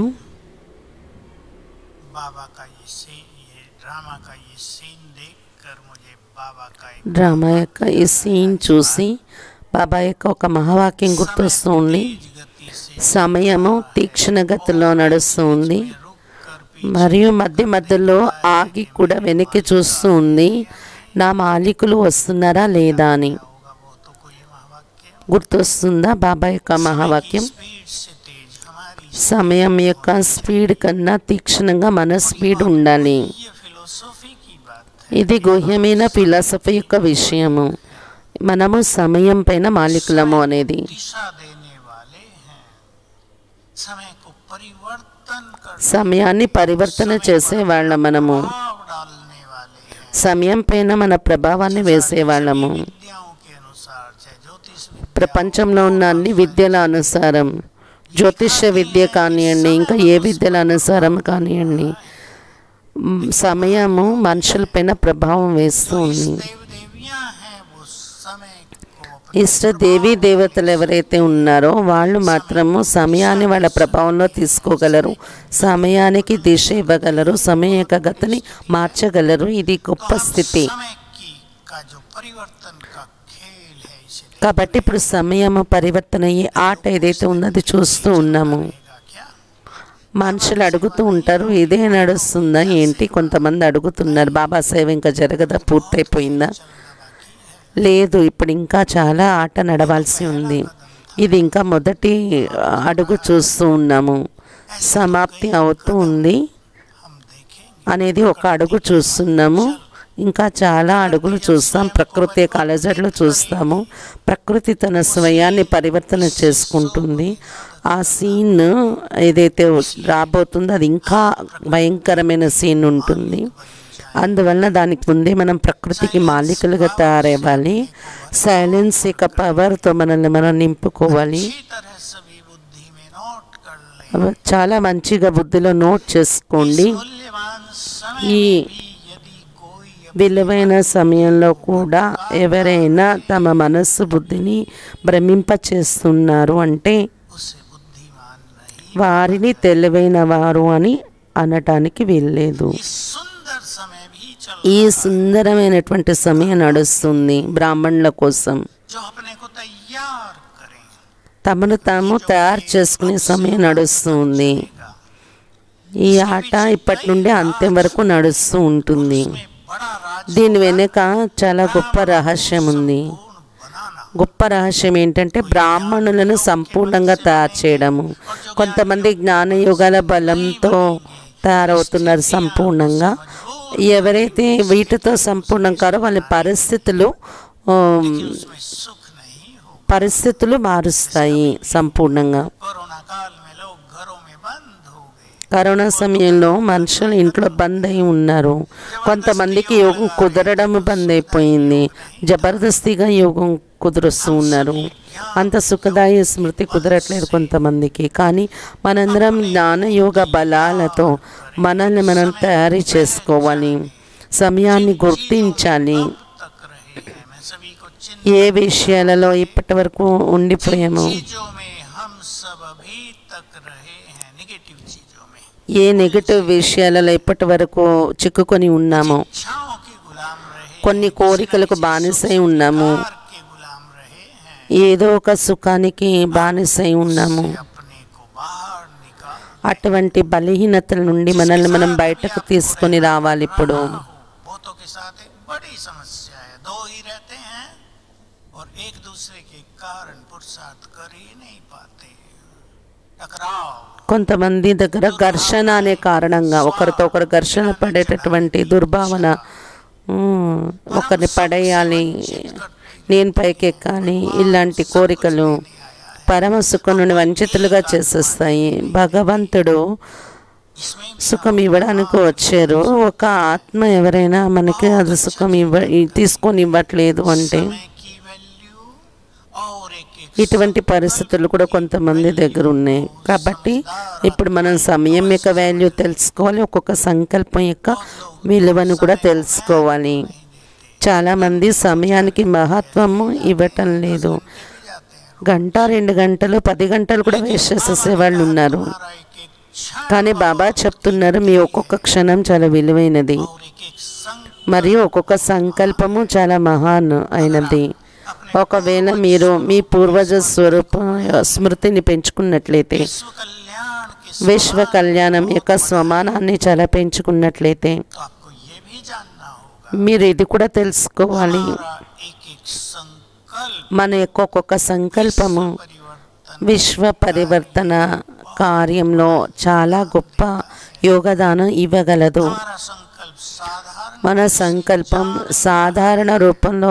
Speaker 4: बाबा का ये सीन ये ड्रामा का ये सीन देखकर मुझे बाबा का एक
Speaker 3: డ్రామా యొక్క ఈ సీన్ చూసి బాబా యొక్క ఒక మహావాక్యం గుర్తొస్తుంది
Speaker 4: तेज गति से
Speaker 3: సమయము తీక్షణ గతిలో నడుస్తుంది
Speaker 4: रुक कर
Speaker 3: మరియు మధ్య మధ్యలో ఆగి కూడా వెనక్కి చూస్తూ ఉంది నా మాలికులు వస్తున్నారా లేదా అని
Speaker 4: होगा वो तो कोई महावाक्य
Speaker 3: గుర్తొస్తుందా బాబా యొక్క మహావాక్యం
Speaker 4: स्पीड से तेज हमारी
Speaker 3: సమయం యొక్క స్పీడ్ కన్నా తీక్షణంగా మన స్పీడ్ ఉండాలి
Speaker 4: ये फिलोसॉफी की बात है
Speaker 3: ఇది గుహ్యమైన ఫిలాసఫీ యొక్క విషయము మనము సమయం పైన మాలికులము అనేది
Speaker 4: दिशा देने वाले हैं समय को परिवर्तन कर
Speaker 3: సమయాన్ని పరివర్తన చేసే వాళ్ళ మనము
Speaker 4: भाव डालने वाले हैं
Speaker 3: సమయం పైన మన ప్రభావాన్ని వేసేవాళ్ళము
Speaker 4: विद्याओं के अनुसार चाहे ज्योतिष विद्या
Speaker 3: ప్రపంచంలో ఉన్న అన్ని విద్యల అనుసారం జ్యోతిష్య విద్య కానివ్వండి ఇంకా ఏ విద్యల అనుసారం కానివ్వండి మ్, సమయము మనుషులపైన ప్రభావం వేస్తుంది
Speaker 4: देव देवियां हैं वो समय को अपने
Speaker 3: ఇష్ట దేవీ దేవతలు ఎవరైతే ఉన్నారో వాళ్ళు మాత్రము సమయాన్ని వాళ్ళ ప్రభావంలో తీసుకోగలరు సమయానికి దిశ ఇవ్వగలరు సమయ యొక్క గతిని మార్చగలరు ఇది గొప్ప స్థితి
Speaker 4: समय की का जो परिवर्तन का खेल है इसे
Speaker 3: కాబట్టి ఇప్పుడు సమయము పరివర్తన అయ్యే ఆట ఏదైతే ఉందో అది చూస్తూ ఉన్నాము
Speaker 4: देखेगा क्या
Speaker 3: మనుషులు అడుగుతూ ఉంటారు ఇదే నడుస్తుందా ఏంటి కొంతమంది అడుగుతున్నారు బాబా సేవ ఇంకా జరగదా పూర్తయిపోయిందా లేదు ఇప్పుడు ఇంకా చాలా ఆట నడవాల్సి ఉంది ఇది ఇంకా మొదటి అడుగు చూస్తూ ఉన్నాము సమాప్తి అవుతూ ఉంది
Speaker 4: हम देखेंगे
Speaker 3: అనేది ఒక అడుగు చూస్తున్నాము ఇంకా చాలా అడుగులు చూస్తాం ప్రకృతి యొక్క అలజడులు చూస్తాము ప్రకృతి తన స్వయాన్ని పరివర్తన చేసుకుంటుంది ఆ సీన్ ఏదైతే రాబోతుందో అది ఇంకా భయంకరమైన సీన్ ఉంటుంది అందువలన దానికి ముందే మనం ప్రకృతికి మాలికలుగా తయారవ్వాలి సైలెన్స్ యొక్క పవర్తో మనల్ని మనం నింపుకోవాలి
Speaker 4: अच्छी तरह सभी बुद्धि में नोट कर ले
Speaker 3: చాలా మంచిగా బుద్ధిలో నోట్ చేసుకోండి
Speaker 4: मूल्यवान समय
Speaker 3: ఈ
Speaker 4: भी यदि कोई
Speaker 3: విలువైన సమయంలో కూడా ఎవరైనా తమ మనస్సు బుద్ధిని భ్రమింపచేస్తున్నారు అంటే
Speaker 4: उसे बुद्धिमान नहीं
Speaker 3: వారిని తెలివైన వారు అని అనటానికి వీల్లేదు
Speaker 4: इस सुंदर समय भी चल
Speaker 3: ఈ సుందరమైనటువంటి సమయం నడుస్తుంది బ్రాహ్మణుల కోసం
Speaker 4: जो अपने को तैयार करें
Speaker 3: తమను తాము తయారు చేసుకునే సమయం నడుస్తుంది ఈ ఆట ఇప్పటి నుండి అంత్యం వరకు నడుస్తూ ఉంటుంది
Speaker 4: में बड़ा राज
Speaker 3: దీని వెనుక చాలా గొప్ప రహస్యం ఉంది
Speaker 4: बनाना
Speaker 3: గొప్ప రహస్యం ఏంటంటే బ్రాహ్మణులను సంపూర్ణంగా తయారు చేయడము కొంతమంది జ్ఞానయోగాల బలంతో తయారవుతున్నారు సంపూర్ణంగా ఎవరైతే వీటితో సంపూర్ణం కారో వాళ్ళ పరిస్థితులు ఆమ్,
Speaker 4: उसमें सुख नहीं हो
Speaker 3: పరిస్థితులు మారుస్తాయి సంపూర్ణంగా
Speaker 4: कोरोना काल में लोग घरों में बंद हो गए
Speaker 3: కరోనా సమయంలో మనుషులు ఇంట్లో బంద్ అయి ఉన్నారు కొంతమందికి యోగం కుదరడం బంద్ అయిపోయింది జబర్దస్తిగా యోగం కుదురుస్తూ ఉన్నారు అంత సుఖదాయ స్మృతి కుదరట్లేదు కొంతమందికి కానీ మనందరం జ్ఞాన యోగ బలాలతో మనల్ని మనం తయారీ చేసుకోవాలి సమయాన్ని గుర్తించాలి
Speaker 4: तक रहे हैं मैं सभी को चिन्ह
Speaker 3: ఏ విషయాలలో ఇప్పటి వరకు ఉండిపోయాము
Speaker 4: चीजों में हम सब अभी तक रहे हैं निगेटिव चीजों में
Speaker 3: ఏ నెగటివ్ విషయాలలో ఇప్పటి వరకు చిక్కుకొని ఉన్నామో
Speaker 4: इच्छाओं के गुलाम रहे
Speaker 3: కొన్ని కోరికలకు బానిసై ఉన్నాము
Speaker 4: प्यार के गुलाम रहे हैं
Speaker 3: ఏదో ఒక సుఖానికి బానిసై ఉన్నాము
Speaker 4: अपने को बाहर निकाल
Speaker 3: అటువంటి బలహీనతల నుండి మనల్ని మనం బయటకు తీసుకొని రావాలి ఇప్పుడు
Speaker 4: भूतों के साथ एक बड़ी समस्या है दो ही रहते हैं और एक दूसरे के कारण पुरुषार्थ कर ही नहीं पाते टकराव
Speaker 3: కొంతమంది దగ్గర ఘర్షణ అనే కారణంగా ఒకరితో ఒకరు ఘర్షణ పడేటటువంటి దుర్భావన ఉమ్, ఒకరిని పడేయాలి నేను పైకెక్కాలి ఇలాంటి కోరికలు పరమ సుఖం నుండి వంచితులుగా చేసేస్తాయి భగవంతుడు
Speaker 4: इसमें भी
Speaker 3: సుఖం ఇవ్వడానికి వచ్చారు ఒక ఆత్మ ఎవరైనా మనకి అది సుఖం ఇవ్వ ఇ- తీసుకొని ఇవ్వట్లేదు అంటే
Speaker 4: समय की वैल्यू और एक एक
Speaker 3: ఇటువంటి పరిస్థితులు కూడా కొంతమంది దగ్గర ఉన్నాయి కాబట్టి ఇప్పుడు మనం సమయం యొక్క వాల్యూ తెలుసుకోవాలి ఒక్కొక్క సంకల్పం యొక్క విలువను కూడా తెలుసుకోవాలి చాలామంది సమయానికి మహత్వము ఇవ్వటం లేదు గంట రెండు గంటలు పది గంటలు కూడా వేస్ట్ చేసేసే వాళ్ళు ఉన్నారు
Speaker 4: हमारा एक एक क्षण
Speaker 3: కానీ బాబా చెప్తున్నారు మీ ఒక్కొక్క క్షణం చాలా విలువైనది
Speaker 4: और एक एक संग
Speaker 3: మరియు ఒక్కొక్క సంకల్పము చాలా మహాన్ అయినది ఒకవేళ మీరు మీ పూర్వజ స్వరూప స్మృతిని పెంచుకున్నట్లయితే
Speaker 4: विश्व कल्याण के
Speaker 3: విశ్వ కళ్యాణం యొక్క స్వమానాన్ని చాలా పెంచుకున్నట్లయితే
Speaker 4: तो आपको ये भी जानना होगा
Speaker 3: మీరు ఇది కూడా తెలుసుకోవాలి
Speaker 4: हमारा एक एक संकल्प
Speaker 3: మన యొక్క ఒక్కొక్క సంకల్పము
Speaker 4: परिवर्तन
Speaker 3: విశ్వ పరివర్తన కార్యంలో చాలా గొప్ప యోగదానం ఇవ్వగలదు
Speaker 4: हमारा संकल्प साधारण
Speaker 3: మన సంకల్పం సాధారణ రూపంలో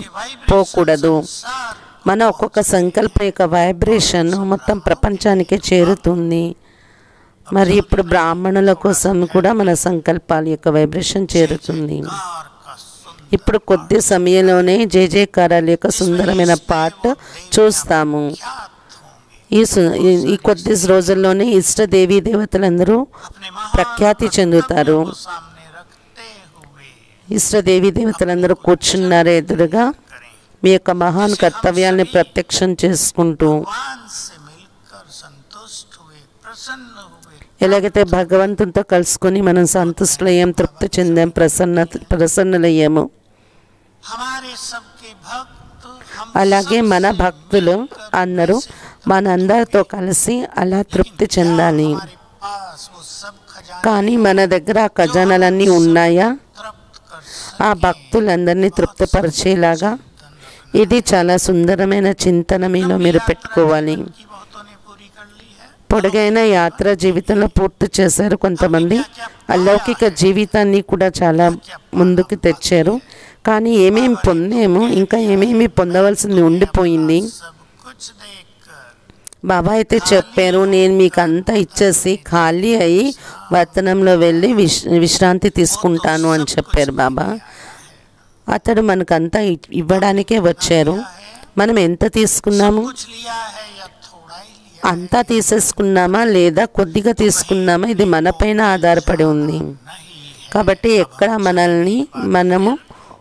Speaker 3: పోకూడదు
Speaker 4: सार
Speaker 3: మన ఒక్కొక్క సంకల్పం యొక్క వైబ్రేషన్ మొత్తం ప్రపంచానికి చేరుతుంది మరి ఇప్పుడు బ్రాహ్మణుల కోసం కూడా మన సంకల్పాల యొక్క వైబ్రేషన్ చేరుతుంది
Speaker 4: कार का सुंदर
Speaker 3: ఇప్పుడు కొద్ది సమయంలోనే జయ జయకారాల యొక్క సుందరమైన పాట చూస్తాము
Speaker 4: ख्यात होंगे
Speaker 3: ఈ సు- ఈ- ఈ కొద్ది రోజుల్లోనే ఇష్టదేవి దేవతలందరూ
Speaker 4: अपने महान
Speaker 3: ప్రఖ్యాతి చెందుతారు
Speaker 4: को सामने रखते हुए
Speaker 3: ఇష్టదేవి దేవతలందరూ కూర్చున్నారు ఎదురుగా
Speaker 4: करें
Speaker 3: మీ యొక్క మహాన్ కర్తవ్యాల్ని ప్రత్యక్షం చేసుకుంటూ
Speaker 4: भगवान से मिलकर संतुष्ट हुए प्रसन्न हुए
Speaker 3: ఎలాగైతే భగవంతునితో కలుసుకొని మనం సంతుష్టులయ్యాం తృప్తి చెందాం ప్రసన్న ప్రసన్నులయ్యాము
Speaker 4: हमारे सबके भक्त हम
Speaker 3: అలాగే
Speaker 4: सब
Speaker 3: మన భక్తులు అందరూ మనందరితో కలిసి అలా తృప్తి చెందాలి
Speaker 4: हमारे पास वो सब खजाने
Speaker 3: కానీ మన దగ్గర ఆ ఖజానాలన్నీ ఉన్నాయా
Speaker 4: तृप्त कर
Speaker 3: ఆ భక్తులందరినీ తృప్తిపరిచేలాగా ఇది చాలా సుందరమైన చింతన మీలో మీరు పెట్టుకోవాలి
Speaker 4: की बहुतों ने पूरी कर ली है
Speaker 3: పొడుగైన యాత్ర జీవితంలో పూర్తి చేశారు కొంతమంది అలౌకిక జీవితాన్ని కూడా చాలా ముందుకు తెచ్చారు కానీ ఏమేమి పొందామో ఇంకా ఏమేమి పొందవలసింది ఉండిపోయింది
Speaker 4: सब कुछ देखकर
Speaker 3: బాబా అయితే చెప్పారు నేను మీకు అంతా ఇచ్చేసి ఖాళీ అయ్యి వర్తనంలో వెళ్ళి విశ్ విశ్రాంతి తీసుకుంటాను అని చెప్పారు బాబా అతడు మనకంతా ఇ- ఇవ్వడానికే వచ్చారు మనం ఎంత తీసుకున్నాము
Speaker 4: कुछ लिया है या थोड़ा ही लिया
Speaker 3: అంతా తీసేసుకున్నామా లేదా కొద్దిగా తీసుకున్నామా ఇది మనపైన ఆధారపడి ఉంది కాబట్టి ఎక్కడ మనల్ని మనము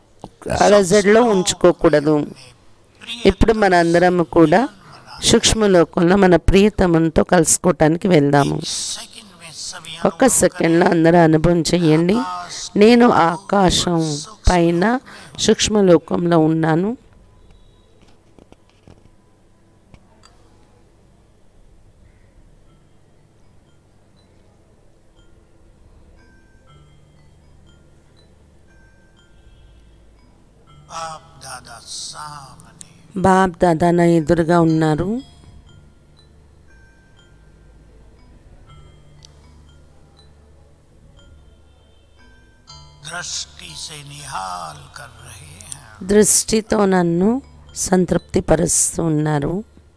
Speaker 3: అలజడిలో ఉంచుకోకూడదు ఇప్పుడు మన అందరం కూడా సూక్ష్మలోకంలో మన ప్రియతమంతో కలుసుకోవటానికి వెళ్దాము
Speaker 4: सेकंड में सभी
Speaker 3: ఒక్క సెకండ్లో అందరూ అనుభవం చెయ్యండి నేను ఆకాశం పైన సూక్ష్మలోకంలో ఉన్నాను
Speaker 4: बाप दादा सामने
Speaker 3: బాబ్ దాదా నా ఎదురుగా ఉన్నారు
Speaker 4: दृष्टि से निहाल कर रहे हैं
Speaker 3: దృష్టితో నన్ను సంతృప్తిపరుస్తూ ఉన్నారు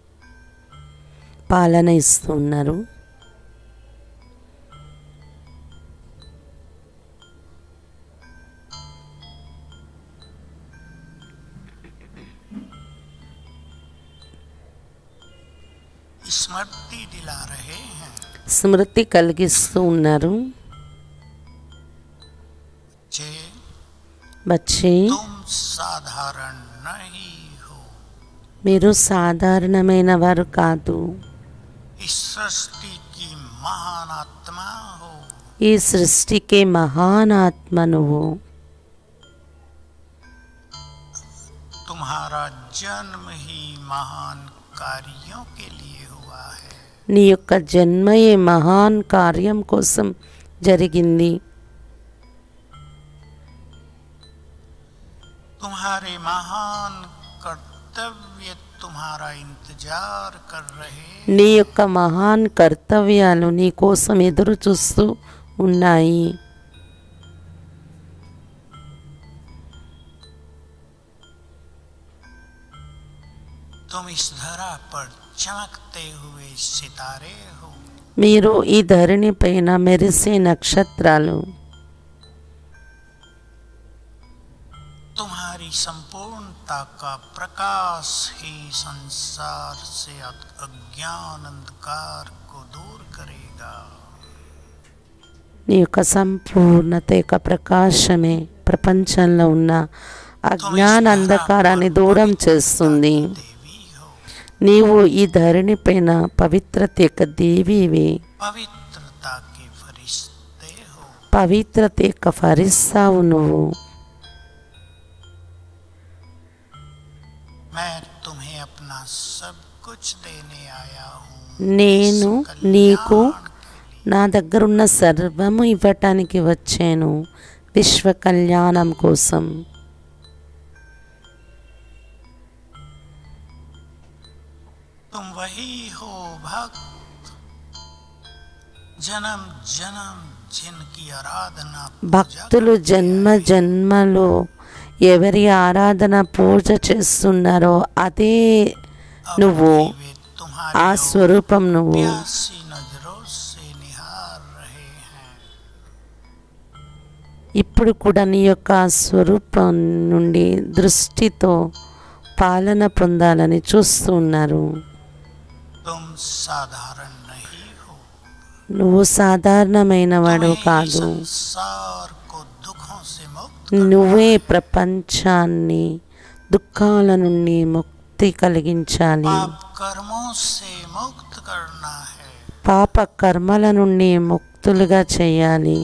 Speaker 3: పాలన ఇస్తూ ఉన్నారు
Speaker 4: स्मृति दिला रहे हैं
Speaker 3: స్మృతి కలిగిస్తూ ఉన్నారు
Speaker 4: जे
Speaker 3: బచ్చి
Speaker 4: तुम साधारण नहीं हो
Speaker 3: మీరు సాధారణమైన వారు కాదు
Speaker 4: इस सृष्टि की महान आत्मा हो
Speaker 3: ఈ సృష్టికి మహానాత్మ నువ్వు
Speaker 4: तुम्हारा जन्म ही महान कार्यों के लिए हुआ है
Speaker 3: నీ యొక్క జన్మయే మహాన్ కార్యం కోసం జరిగింది
Speaker 4: तुम्हारे महान कर्तव्य तुम्हारा इंतजार कर रहे
Speaker 3: నీ యొక్క మహాన్ కర్తవ్యాలు నీ కోసం ఎదురు చూస్తూ ఉన్నాయి
Speaker 4: तुम इस धरा पर चमकते हुए सितारे हो
Speaker 3: మీరు ఈ ధరణి పైన మెరిసే నక్షత్రాలు
Speaker 4: तुम्हारी संपूर्णता का प्रकाश ही संसार से अ- अज्ञान अंधकार को दूर करेगा
Speaker 3: నీ యొక్క సంపూర్ణత యొక్క ప్రకాశమే ప్రపంచంలో ఉన్న అజ్ఞాన అంధకారాన్ని దూరం చేస్తుంది
Speaker 4: देवी हो
Speaker 3: నీవు ఈ ధరణి పైన పవిత్రత యొక్క దేవివి
Speaker 4: पवित्रता के फरिश्ते हो
Speaker 3: పవిత్రత యొక్క ఫరిస్తావు నువ్వు
Speaker 4: मैं तुम्हें अपना सब कुछ देने आया हूँ
Speaker 3: నేను
Speaker 4: कल्याण
Speaker 3: నీకు
Speaker 4: के लिए।
Speaker 3: నా దగ్గర ఉన్న సర్వము ఇవ్వటానికి వచ్చాను విశ్వ కళ్యాణం కోసం
Speaker 4: तुम वही हो भक्त जन्म जन्म जिनकी आराधना पूजा
Speaker 3: భక్తులు జన్మ జన్మలో ఎవరి ఆరాధన పూజ చేస్తున్నారో అదే
Speaker 4: अब
Speaker 3: నువ్వు
Speaker 4: भी वे तुम्हारी
Speaker 3: ఆ
Speaker 4: ओर
Speaker 3: స్వరూపం నువ్వు
Speaker 4: प्यासी नजरों से निहार रहे हैं
Speaker 3: ఇప్పుడు కూడా నీ యొక్క ఆ స్వరూపం నుండి దృష్టితో పాలన పొందాలని చూస్తూ ఉన్నారు
Speaker 4: तुम साधारण नहीं हो
Speaker 3: నువ్వు సాధారణమైన వాడు
Speaker 4: तुम्हें
Speaker 3: కాదు
Speaker 4: संसार को दुखों से मुक्त
Speaker 3: నువ్వే ప్రపంచాన్ని దుఃఖాల నుండి ముక్తి కలిగించాలి
Speaker 4: पाप कर्मों से मुक्त करना है
Speaker 3: పాప కర్మల నుండి ముక్తులుగా చేయాలి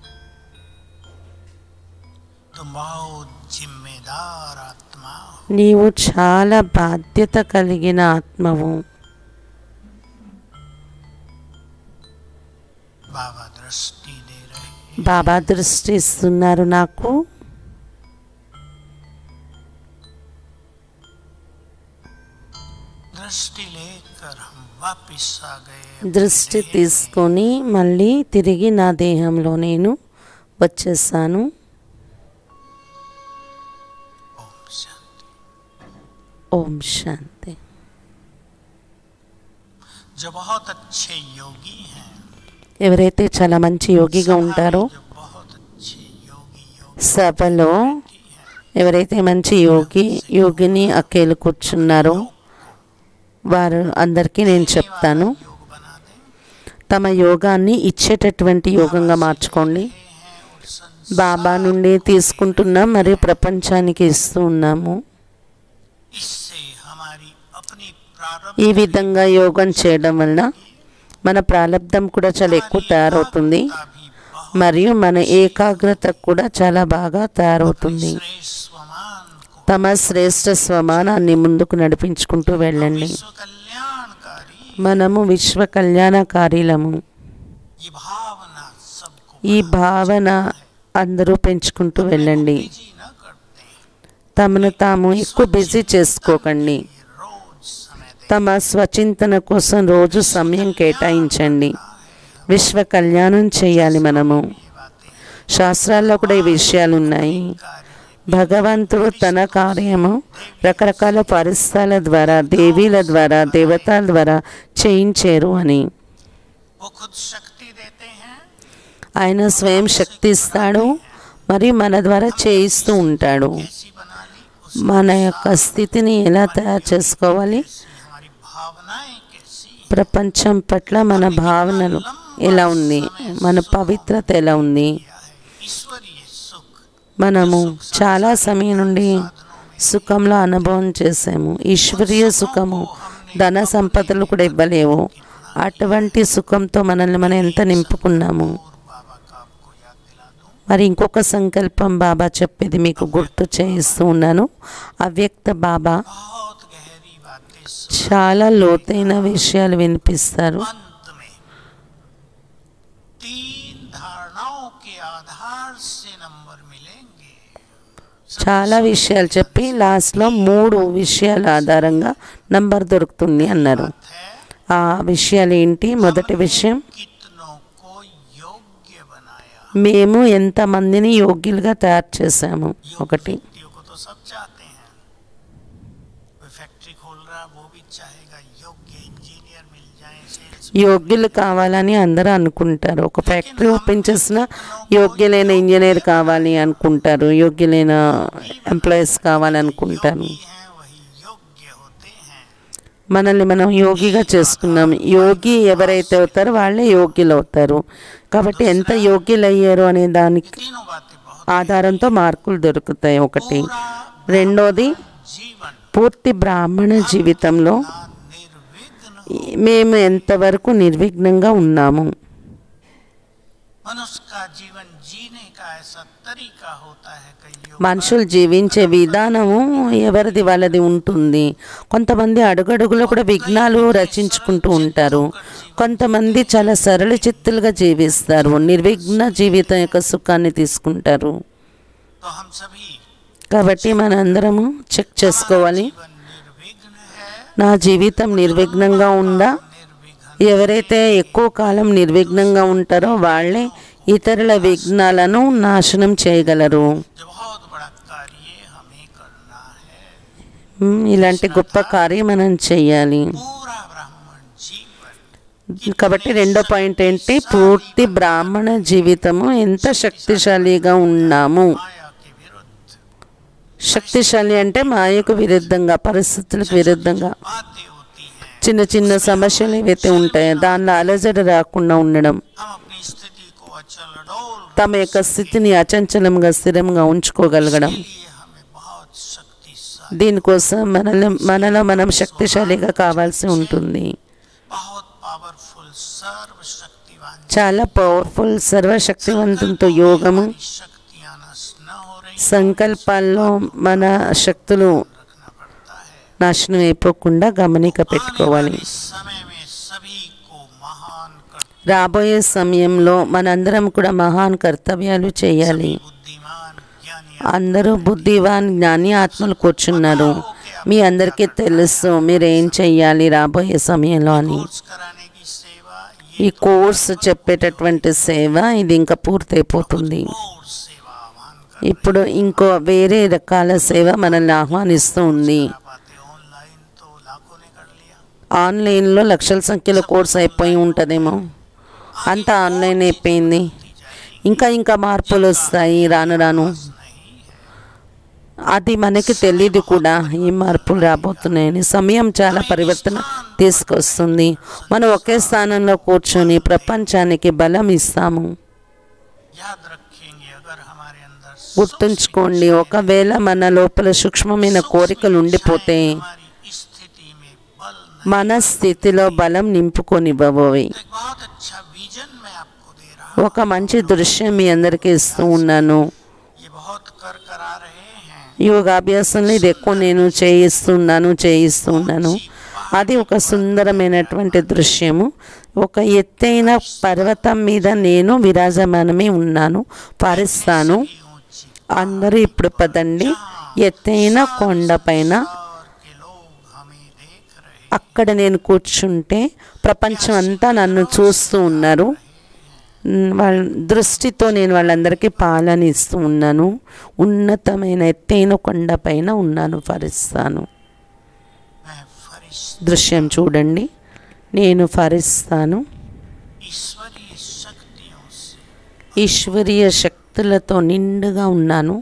Speaker 4: तुम बहुत जिम्मेदार आत्मा हो
Speaker 3: నీవు చాలా బాధ్యత కలిగిన ఆత్మవు
Speaker 4: बाबा दृष्टि दे रहे हैं
Speaker 3: బాబా దృష్టి ఇస్తున్నారు నాకు
Speaker 4: दृष्टि लेकर हम वापिस आ गए
Speaker 3: దృష్టి తీసుకొని మళ్ళీ తిరిగి నా దేహంలో నేను వచ్చేసాను
Speaker 4: ओम शांति
Speaker 3: ఓం శాంతి
Speaker 4: जो बहुत अच्छे योगी हैं
Speaker 3: ఎవరైతే చాలా మంచి యోగిగా
Speaker 4: सभा में
Speaker 3: ఉంటారో
Speaker 4: जो बहुत अच्छे योगी योग
Speaker 3: సభలో ఎవరైతే మంచి యోగి యోగిని అకేలు కూర్చున్నారో వారు అందరికీ నేను చెప్తాను
Speaker 4: योग बना दें
Speaker 3: తమ యోగాన్ని ఇచ్చేటటువంటి యోగంగా మార్చుకోండి
Speaker 4: हैं और संसार
Speaker 3: బాబా నుండి తీసుకుంటున్నాం మరియు ప్రపంచానికి ఇస్తూ ఉన్నాము
Speaker 4: इससे हमारी अपनी प्रारब्ध
Speaker 3: ఈ విధంగా యోగం చేయడం వలన మన ప్రారంధం కూడా చాలా ఎక్కువ తయారవుతుంది
Speaker 4: का भी बहुत
Speaker 3: మరియు మన ఏకాగ్రత కూడా చాలా బాగా తయారవుతుంది
Speaker 4: श्रेष्ठ स्वमान को
Speaker 3: తమ శ్రేష్ట స్వమానాన్ని ముందుకు నడిపించుకుంటూ వెళ్ళండి
Speaker 4: विश्व कल्याणकारी
Speaker 3: మనము విశ్వ కళ్యాణకారీలము
Speaker 4: ये भावना सबको
Speaker 3: ఈ భావన అందరూ పెంచుకుంటూ వెళ్ళండి
Speaker 4: बिजी न करते
Speaker 3: తమను తాము ఎక్కువ బిజీ చేసుకోకండి
Speaker 4: ये रोज समय दे
Speaker 3: తమ స్వచింతన కోసం రోజు సమయం కేటాయించండి విశ్వ కళ్యాణం చేయాలి మనము శాస్త్రాల్లో కూడా ఈ విషయాలు ఉన్నాయి భగవంతుడు తన కార్యము రకరకాల పరిస్థితుల ద్వారా దేవీల ద్వారా దేవతల ద్వారా చేయించారు అని
Speaker 4: वो खुद शक्ति देते हैं
Speaker 3: ఆయన స్వయం శక్తి ఇస్తాడు మరియు మన ద్వారా చేయిస్తూ ఉంటాడు
Speaker 4: कैसी बना ली उस
Speaker 3: మన యొక్క స్థితిని ఎలా తయారు చేసుకోవాలి
Speaker 4: हमारी भावनाएं कैसी
Speaker 3: ప్రపంచం పట్ల మన భావనలు ఎలా ఉంది మన పవిత్రత ఎలా ఉంది
Speaker 4: है ईश्वरीय सुख
Speaker 3: మనము చాలా సమయం నుండి సుఖంలో అనుభవం చేసాము ఈశ్వరీయ సుఖము ధన సంపదలు కూడా ఇవ్వలేవు అటువంటి సుఖంతో మనల్ని మనం ఎంత నింపుకున్నాము
Speaker 4: और बाबा का आपको याद दिला दूं
Speaker 3: మరి ఇంకొక సంకల్పం బాబా చెప్పేది మీకు గుర్తు చేయిస్తూ ఉన్నాను అవ్యక్త బాబా
Speaker 4: बहुत गहरी बातें सुन
Speaker 3: చాలా లోతైన విషయాలు వినిపిస్తారు
Speaker 4: अंत में तीन धारणाओं के आधार से नंबर मिलेंगे
Speaker 3: చాలా విషయాలు చెప్పి లాస్ట్లో మూడు విషయాల ఆధారంగా నంబర్ దొరుకుతుంది అన్నారు
Speaker 4: है
Speaker 3: ఆ విషయాలు ఏంటి మొదటి విషయం
Speaker 4: कितनों को योग्य बनाया
Speaker 3: మేము ఎంతమందిని యోగ్యులుగా తయారు చేశాము
Speaker 4: योग
Speaker 3: ఒకటి
Speaker 4: व्यक्तियों को तो सब चाहते हैं कोई फैक्ट्री खोल रहा है वो भी चाहेगा योग्य इंजीनियर मिल जाए सेल्स
Speaker 3: యోగ్యులు కావాలని అందరూ అనుకుంటారు ఒక ఫ్యాక్టరీ ఓపెన్ చేసిన యోగ్యులైన ఇంజనీర్ కావాలి అనుకుంటారు యోగ్యులైన ఎంప్లాయీస్ కావాలనుకుంటారు
Speaker 4: हैं वही योग्य होते हैं
Speaker 3: మనల్ని మనం యోగిగా చేసుకున్నాం యోగి ఎవరైతే అవుతారో వాళ్ళే యోగ్యులు అవుతారు కాబట్టి ఎంత యోగ్యులు అయ్యారు అనే దానికి
Speaker 4: तीनों बातें बहुत
Speaker 3: ఆధారంతో మార్కులు దొరుకుతాయి ఒకటి రెండోది
Speaker 4: जीवन
Speaker 3: పూర్తి బ్రాహ్మణ జీవితంలో
Speaker 4: ना निर्विघ्न
Speaker 3: మేము ఎంతవరకు నిర్విఘ్నంగా ఉన్నాము
Speaker 4: मनुष्य का जीवन जीने का ऐसा तरीका होता है कई योग
Speaker 3: మనుషులు జీవించే విధానము ఎవరిది వాళ్ళది ఉంటుంది కొంతమంది అడుగడుగులో కూడా విఘ్నాలు రచించుకుంటూ ఉంటారు కొంతమంది చాలా సరళ చిత్తులుగా జీవిస్తారు నిర్విఘ్న జీవితం యొక్క సుఖాన్ని తీసుకుంటారు
Speaker 4: तो हम सभी
Speaker 3: కాబట్టి మనందరము చెక్ చేసుకోవాలి
Speaker 4: जीवन निर्विघ्न है
Speaker 3: నా జీవితం నిర్విఘ్నంగా ఉందా
Speaker 4: निर्विघ्न
Speaker 3: ఎవరైతే ఎక్కువ కాలం నిర్విఘ్నంగా ఉంటారో వాళ్ళే ఇతరుల విఘ్నాలను నాశనం చేయగలరు
Speaker 4: जो बहुत बड़ा कार्य हमें करना है
Speaker 3: మ్, ఇలాంటి గొప్ప కార్యం మనం చేయాలి
Speaker 4: पूरा ब्राह्मण जीवन
Speaker 3: కాబట్టి రెండో పాయింట్ ఏంటి పూర్తి బ్రాహ్మణ జీవితము ఎంత శక్తిశాలిగా ఉన్నాము
Speaker 4: माया के विरुद्ध
Speaker 3: శక్తిశాలి అంటే మాయకు విరుద్ధంగా పరిస్థితులకు విరుద్ధంగా
Speaker 4: बातें होती हैं
Speaker 3: చిన్న చిన్న సమస్యలు ఏవైతే ఉంటాయో దానిలో అలజడి రాకుండా ఉండడం
Speaker 4: हम अपनी स्थिति को अचल अडोल
Speaker 3: తమ యొక్క స్థితిని అచంచలంగా స్థిరంగా ఉంచుకోగలగడం
Speaker 4: के लिए हमें बहुत शक्तिशाली
Speaker 3: దీనికోసం మనలో మనలో మనం శక్తిశాలిగా కావాల్సి ఉంటుంది
Speaker 4: बहुत पावरफुल सर्वशक्तिवान
Speaker 3: చాలా పవర్ఫుల్ సర్వశక్తివంతంతో యోగము
Speaker 4: शक्तियां नष्ट न हो रही
Speaker 3: సంకల్పాల్లో మన శక్తులు
Speaker 4: रखना पड़ता है
Speaker 3: నాశనం అయిపోకుండా గమనిక పెట్టుకోవాలి
Speaker 4: इस समय में सभी को महान कर
Speaker 3: రాబోయే సమయంలో మనందరం కూడా మహాన్ కర్తవ్యాలు చేయాలి
Speaker 4: बुद्धिमान ज्ञानी
Speaker 3: అందరూ బుద్ధివాన్ జ్ఞాని ఆత్మలు కూర్చున్నారు మీ అందరికీ తెలుసు మీరు ఏం చెయ్యాలి రాబోయే సమయంలో అని
Speaker 4: कोर्स कराने की सेवा ये
Speaker 3: ఈ కోర్స్ చెప్పేటటువంటి సేవ ఇది ఇంకా పూర్తయిపోతుంది
Speaker 4: और सेवा आह्वान कर
Speaker 3: ఇప్పుడు ఇంకో వేరే రకాల సేవ మనల్ని ఆహ్వానిస్తూ ఉంది
Speaker 4: बातें ऑनलाइन तो लाखों ने कर लिया
Speaker 3: ఆన్లైన్లో లక్షల సంఖ్యలో కోర్స్ అయిపోయి ఉంటుందేమో అంతా ఆన్లైన్ అయిపోయింది ఇంకా ఇంకా మార్పులు వస్తాయి రాను రాను అది మనకి తెలియదు కూడా ఈ మార్పులు రాబోతున్నాయని సమయం చాలా పరివర్తన తీసుకొస్తుంది మనం ఒకే స్థానంలో కూర్చొని ప్రపంచానికి బలం ఇస్తాము
Speaker 4: याद रखेंगे अगर हमारे अंदर
Speaker 3: గుర్తుంచుకోండి ఒకవేళ మన లోపల సూక్ష్మమైన కోరికలు ఉండిపోతే
Speaker 4: हमारी स्थिति में बल नहीं
Speaker 3: మన స్థితిలో బలం నింపుకొనివ్వబోవి
Speaker 4: एक बहुत अच्छा विजन मैं आपको दे रहा
Speaker 3: ఒక మంచి దృశ్యం మీ అందరికీ ఇస్తూ ఉన్నాను
Speaker 4: हूँ ये बहुत कर करा रहे हैं
Speaker 3: యోగాభ్యాసంలో ఇది ఎక్కువ నేను చేయిస్తున్నాను చేయిస్తున్నాను అది ఒక సుందరమైనటువంటి దృశ్యము ఒక ఎత్తైన పర్వతం మీద నేను విరాజమానమే ఉన్నాను పారిస్తాను
Speaker 4: ऊंची
Speaker 3: అందరూ ఇప్పుడు పదండి ఎత్తైన కొండపైన
Speaker 4: और के लोग हमें देख रहे
Speaker 3: అక్కడ నేను కూర్చుంటే ప్రపంచం అంతా నన్ను చూస్తూ ఉన్నారు మ్, వాళ్ళ దృష్టితో నేను వాళ్ళందరికీ పాలన ఇస్తూ ఉన్నాను ఉన్నతమైన ఎత్తైన కొండపైన ఉన్నాను ఫరిస్తాను
Speaker 4: मैं फरिश्त
Speaker 3: దృశ్యం చూడండి నేను ఫరిస్తాను
Speaker 4: ईश्वरीय शक्तियों से
Speaker 3: ఈశ్వరీయ శక్తులతో నిండుగా ఉన్నాను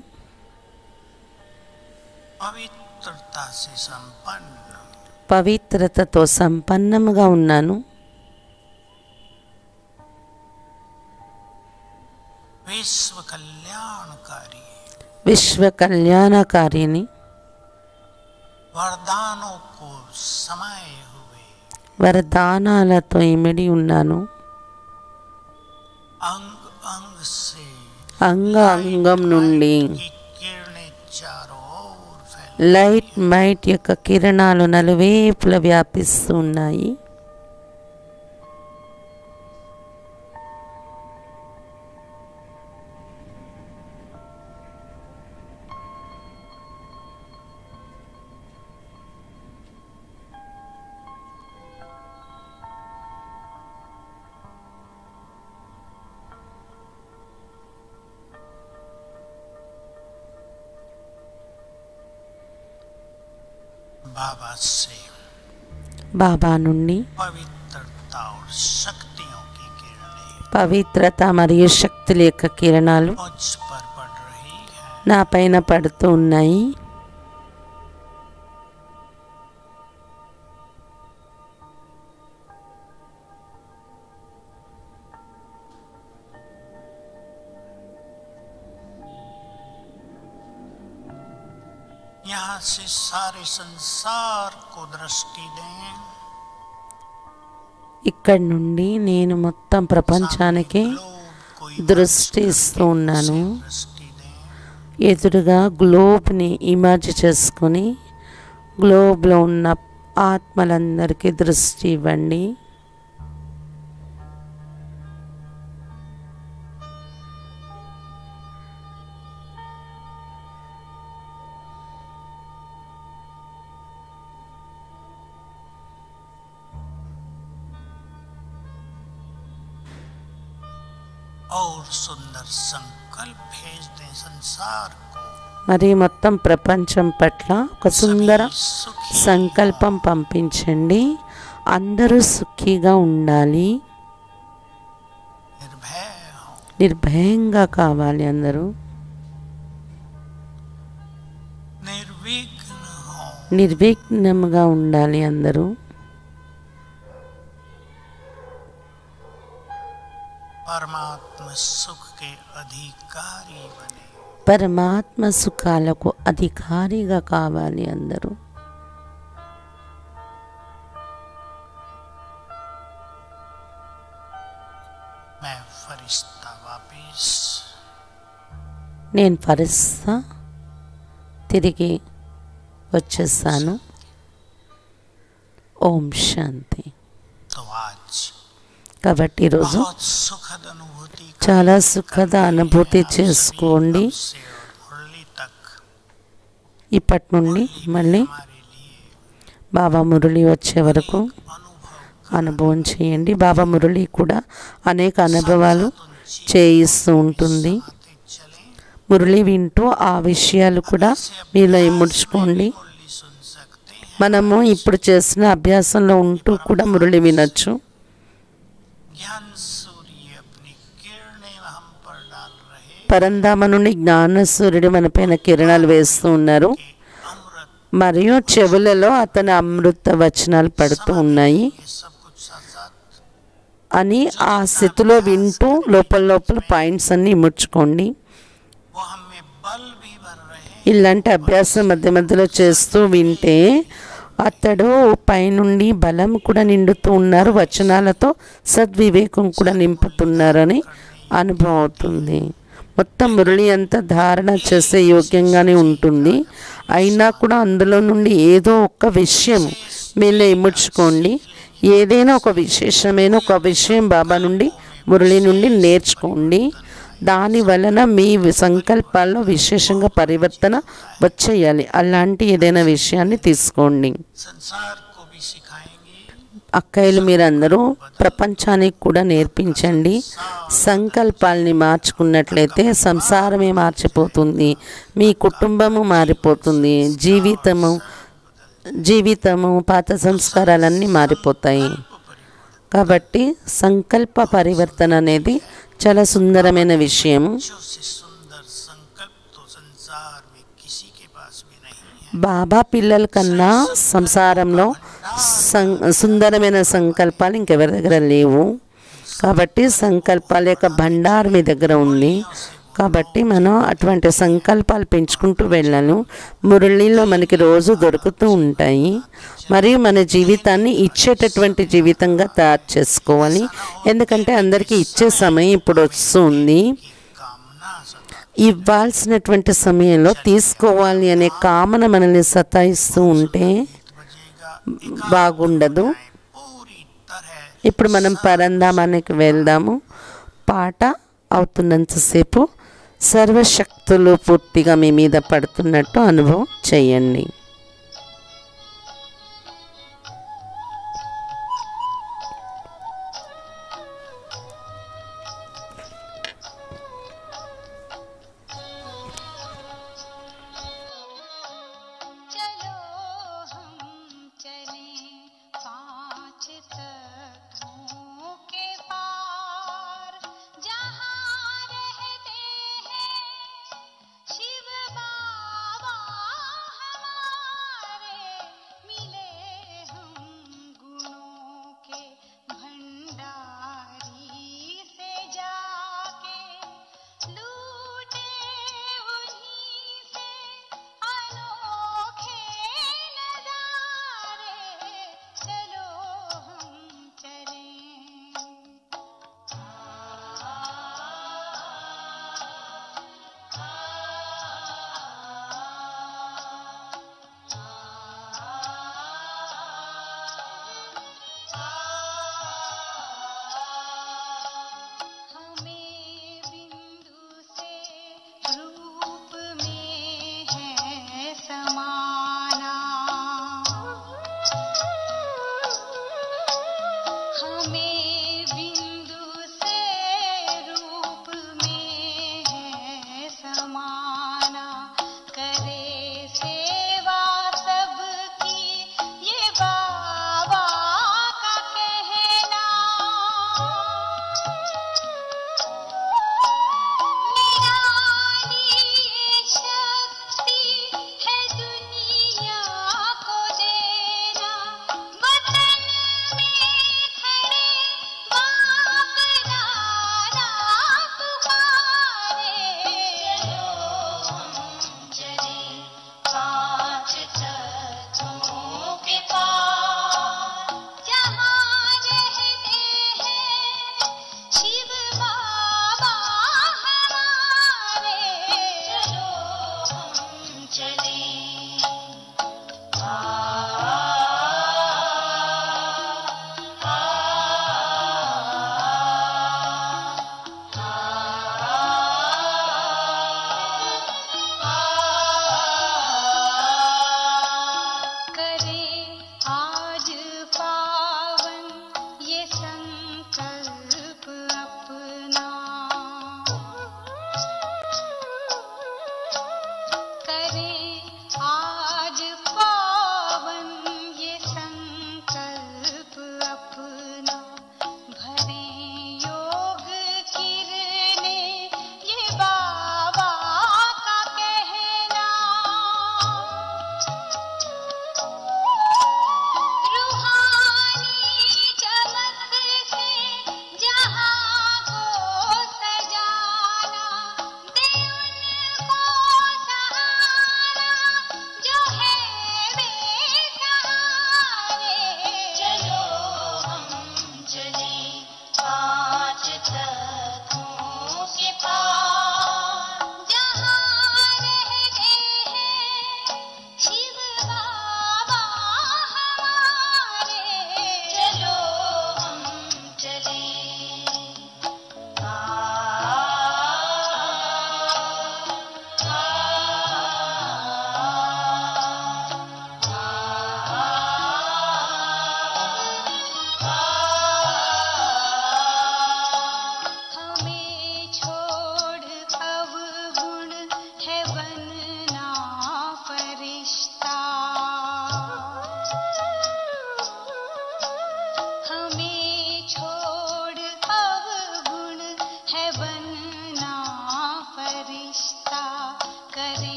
Speaker 4: पवित्रता से संपन्न
Speaker 3: పవిత్రతతో సంపన్నముగా ఉన్నాను
Speaker 4: विश्व कल्याणकारी
Speaker 3: విశ్వ కళ్యాణకారిని
Speaker 4: वरदानों को समाये हुए
Speaker 3: వరదానాలతో ఇమిడి ఉన్నాను
Speaker 4: अंग अंग से
Speaker 3: అంగ అంగం నుండి
Speaker 4: की किरणें चारों ओर फैल
Speaker 3: లైట్ మైట్ యొక్క కిరణాలు నలువైపులా వ్యాపిస్తూ ఉన్నాయి
Speaker 4: बाबा से
Speaker 3: బాబా నుండి
Speaker 4: पवित्रता और शक्तियों की किरणें
Speaker 3: పవిత్రత మరియు శక్తుల యొక్క కిరణాలు
Speaker 4: मुझ पर पड़ रही है
Speaker 3: నా పైన పడుతూ ఉన్నాయి
Speaker 4: यहाँ से सारे संसार को दृष्टि दें
Speaker 3: ఇక్కడి నుండి నేను మొత్తం ప్రపంచానికి
Speaker 4: ग्लोब को
Speaker 3: దృష్టి ఇస్తూ ఉన్నాను
Speaker 4: दृष्टि दें
Speaker 3: ఎదురుగా గ్లోబ్ని ఇమర్జ్ చేసుకొని గ్లోబ్లో ఉన్న ఆత్మలందరికీ దృష్టి ఇవ్వండి
Speaker 4: और सुंदर संकल्प भेज दें संसार को
Speaker 3: మరి మొత్తం ప్రపంచం పట్ల ఒక సుందర
Speaker 4: सुखी
Speaker 3: సంకల్పం పంపించండి అందరూ సుఖీగా ఉండాలి
Speaker 4: निर्भय हो
Speaker 3: నిర్భయంగా కావాలి అందరూ
Speaker 4: निर्विघ्न हो
Speaker 3: నిర్విఘ్నంగా ఉండాలి అందరూ
Speaker 4: परमात्मा सुख के अधिकारी बने
Speaker 3: పరమాత్మ సుఖాలకు అధికారిగా కావాలి అందరూ
Speaker 4: मैं फरिश्ता वापिस
Speaker 3: నేను ఫరిస్తా తిరిగి వచ్చేస్తాను ఓం శాంతి
Speaker 4: तो आज
Speaker 3: కాబట్టి ఈరోజు
Speaker 4: बहुत सुखद अनुभूति का
Speaker 3: చాలా సుఖద అనుభూతి చేసుకోండి
Speaker 4: तब से और मुरली तक
Speaker 3: ఇప్పటి నుండి మళ్ళీ
Speaker 4: हमारे लिए
Speaker 3: బాబా మురళి వచ్చే వరకు
Speaker 4: अनुभव
Speaker 3: అనుభవం చేయండి బాబా మురళి కూడా అనేక అనుభవాలు చేయిస్తూ ఉంటుంది
Speaker 4: आते चले
Speaker 3: మురళి వింటూ ఆ విషయాలు కూడా మీలో ఇముడ్చుకోండి
Speaker 4: मुरली सुन सकते हैं
Speaker 3: మనము ఇప్పుడు చేసిన అభ్యాసంలో ఉంటూ కూడా మురళి వినొచ్చు
Speaker 4: ज्ञान सूर्य अपनी किरणें हम पर डाल रहे
Speaker 3: పరంధామ నుండి జ్ఞాన సూర్యుడు మన పైన కిరణాలు వేస్తూ ఉన్నారు
Speaker 4: कि अमृत
Speaker 3: మరియు చెవులలో అతని అమృత వచనాలు పడుతూ ఉన్నాయి
Speaker 4: ये सब कुछ साथ साथ
Speaker 3: అని ఆ స్థితిలో వింటూ లోపల లోపల పాయింట్స్ అన్ని ఇముడ్చుకోండి
Speaker 4: वो हमें बल भी भर रहे हैं
Speaker 3: ఇలాంటి అభ్యాసం మధ్య మధ్యలో చేస్తూ వింటే అతడు పైనుండి బలం కూడా నిండుతూ ఉన్నారు వచనాలతో సద్వివేకం కూడా నింపుతున్నారని అనుభవం అవుతుంది మొత్తం మురళి అంతా ధారణ చేసే యోగ్యంగానే ఉంటుంది అయినా కూడా అందులో నుండి ఏదో ఒక విషయం మీలో ఇముడ్చుకోండి ఏదైనా ఒక విశేషమైన ఒక విషయం బాబా నుండి మురళి నుండి నేర్చుకోండి దాని వలన మీ వి- సంకల్పాల్లో విశేషంగా పరివర్తన వచ్చేయాలి అలాంటి ఏదైనా విషయాన్ని తీసుకోండి
Speaker 4: संसार को भी सिखाएंगे
Speaker 3: అక్కయ్యలు మీరందరూ ప్రపంచానికి కూడా నేర్పించండి సంకల్పాల్ని మార్చుకున్నట్లయితే సంసారమే మార్చిపోతుంది మీ కుటుంబము మారిపోతుంది జీవితము జీవితము పాత సంస్కారాలన్నీ మారిపోతాయి కాబట్టి సంకల్ప పరివర్తన అనేది చాలా సుందరమైన విషయం
Speaker 4: जो से सुंदर संकल्प तो संसार में किसी के पास भी नहीं है
Speaker 3: బాబా పిల్లల కన్నా సంసారంలో సం సుందరమైన సంకల్పాలు ఇంకెవరి దగ్గర లేవు కాబట్టి సంకల్పాల యొక్క భండార్ మీ దగ్గర ఉంది కాబట్టి మనం అటువంటి సంకల్పాలు పెంచుకుంటూ వెళ్ళాను మురళిలో మనకి రోజు దొరుకుతూ ఉంటాయి మరియు మన జీవితాన్ని ఇచ్చేటటువంటి జీవితంగా తయారు చేసుకోవాలి ఎందుకంటే అందరికీ ఇచ్చే సమయం ఇప్పుడు వస్తుంది
Speaker 4: कामना सदा
Speaker 3: ఇవ్వాల్సినటువంటి సమయంలో తీసుకోవాలి అనే కామన మనల్ని సతాయిస్తూ ఉంటే
Speaker 4: बजेगा
Speaker 3: బాగుండదు
Speaker 4: पूरी तरह
Speaker 3: ఇప్పుడు మనం పరంధామానికి వెళ్దాము పాట అవుతున్నంతసేపు సర్వశక్తులు పూర్తిగా మీ మీద పడుతున్నట్టు అనుభవం చేయండి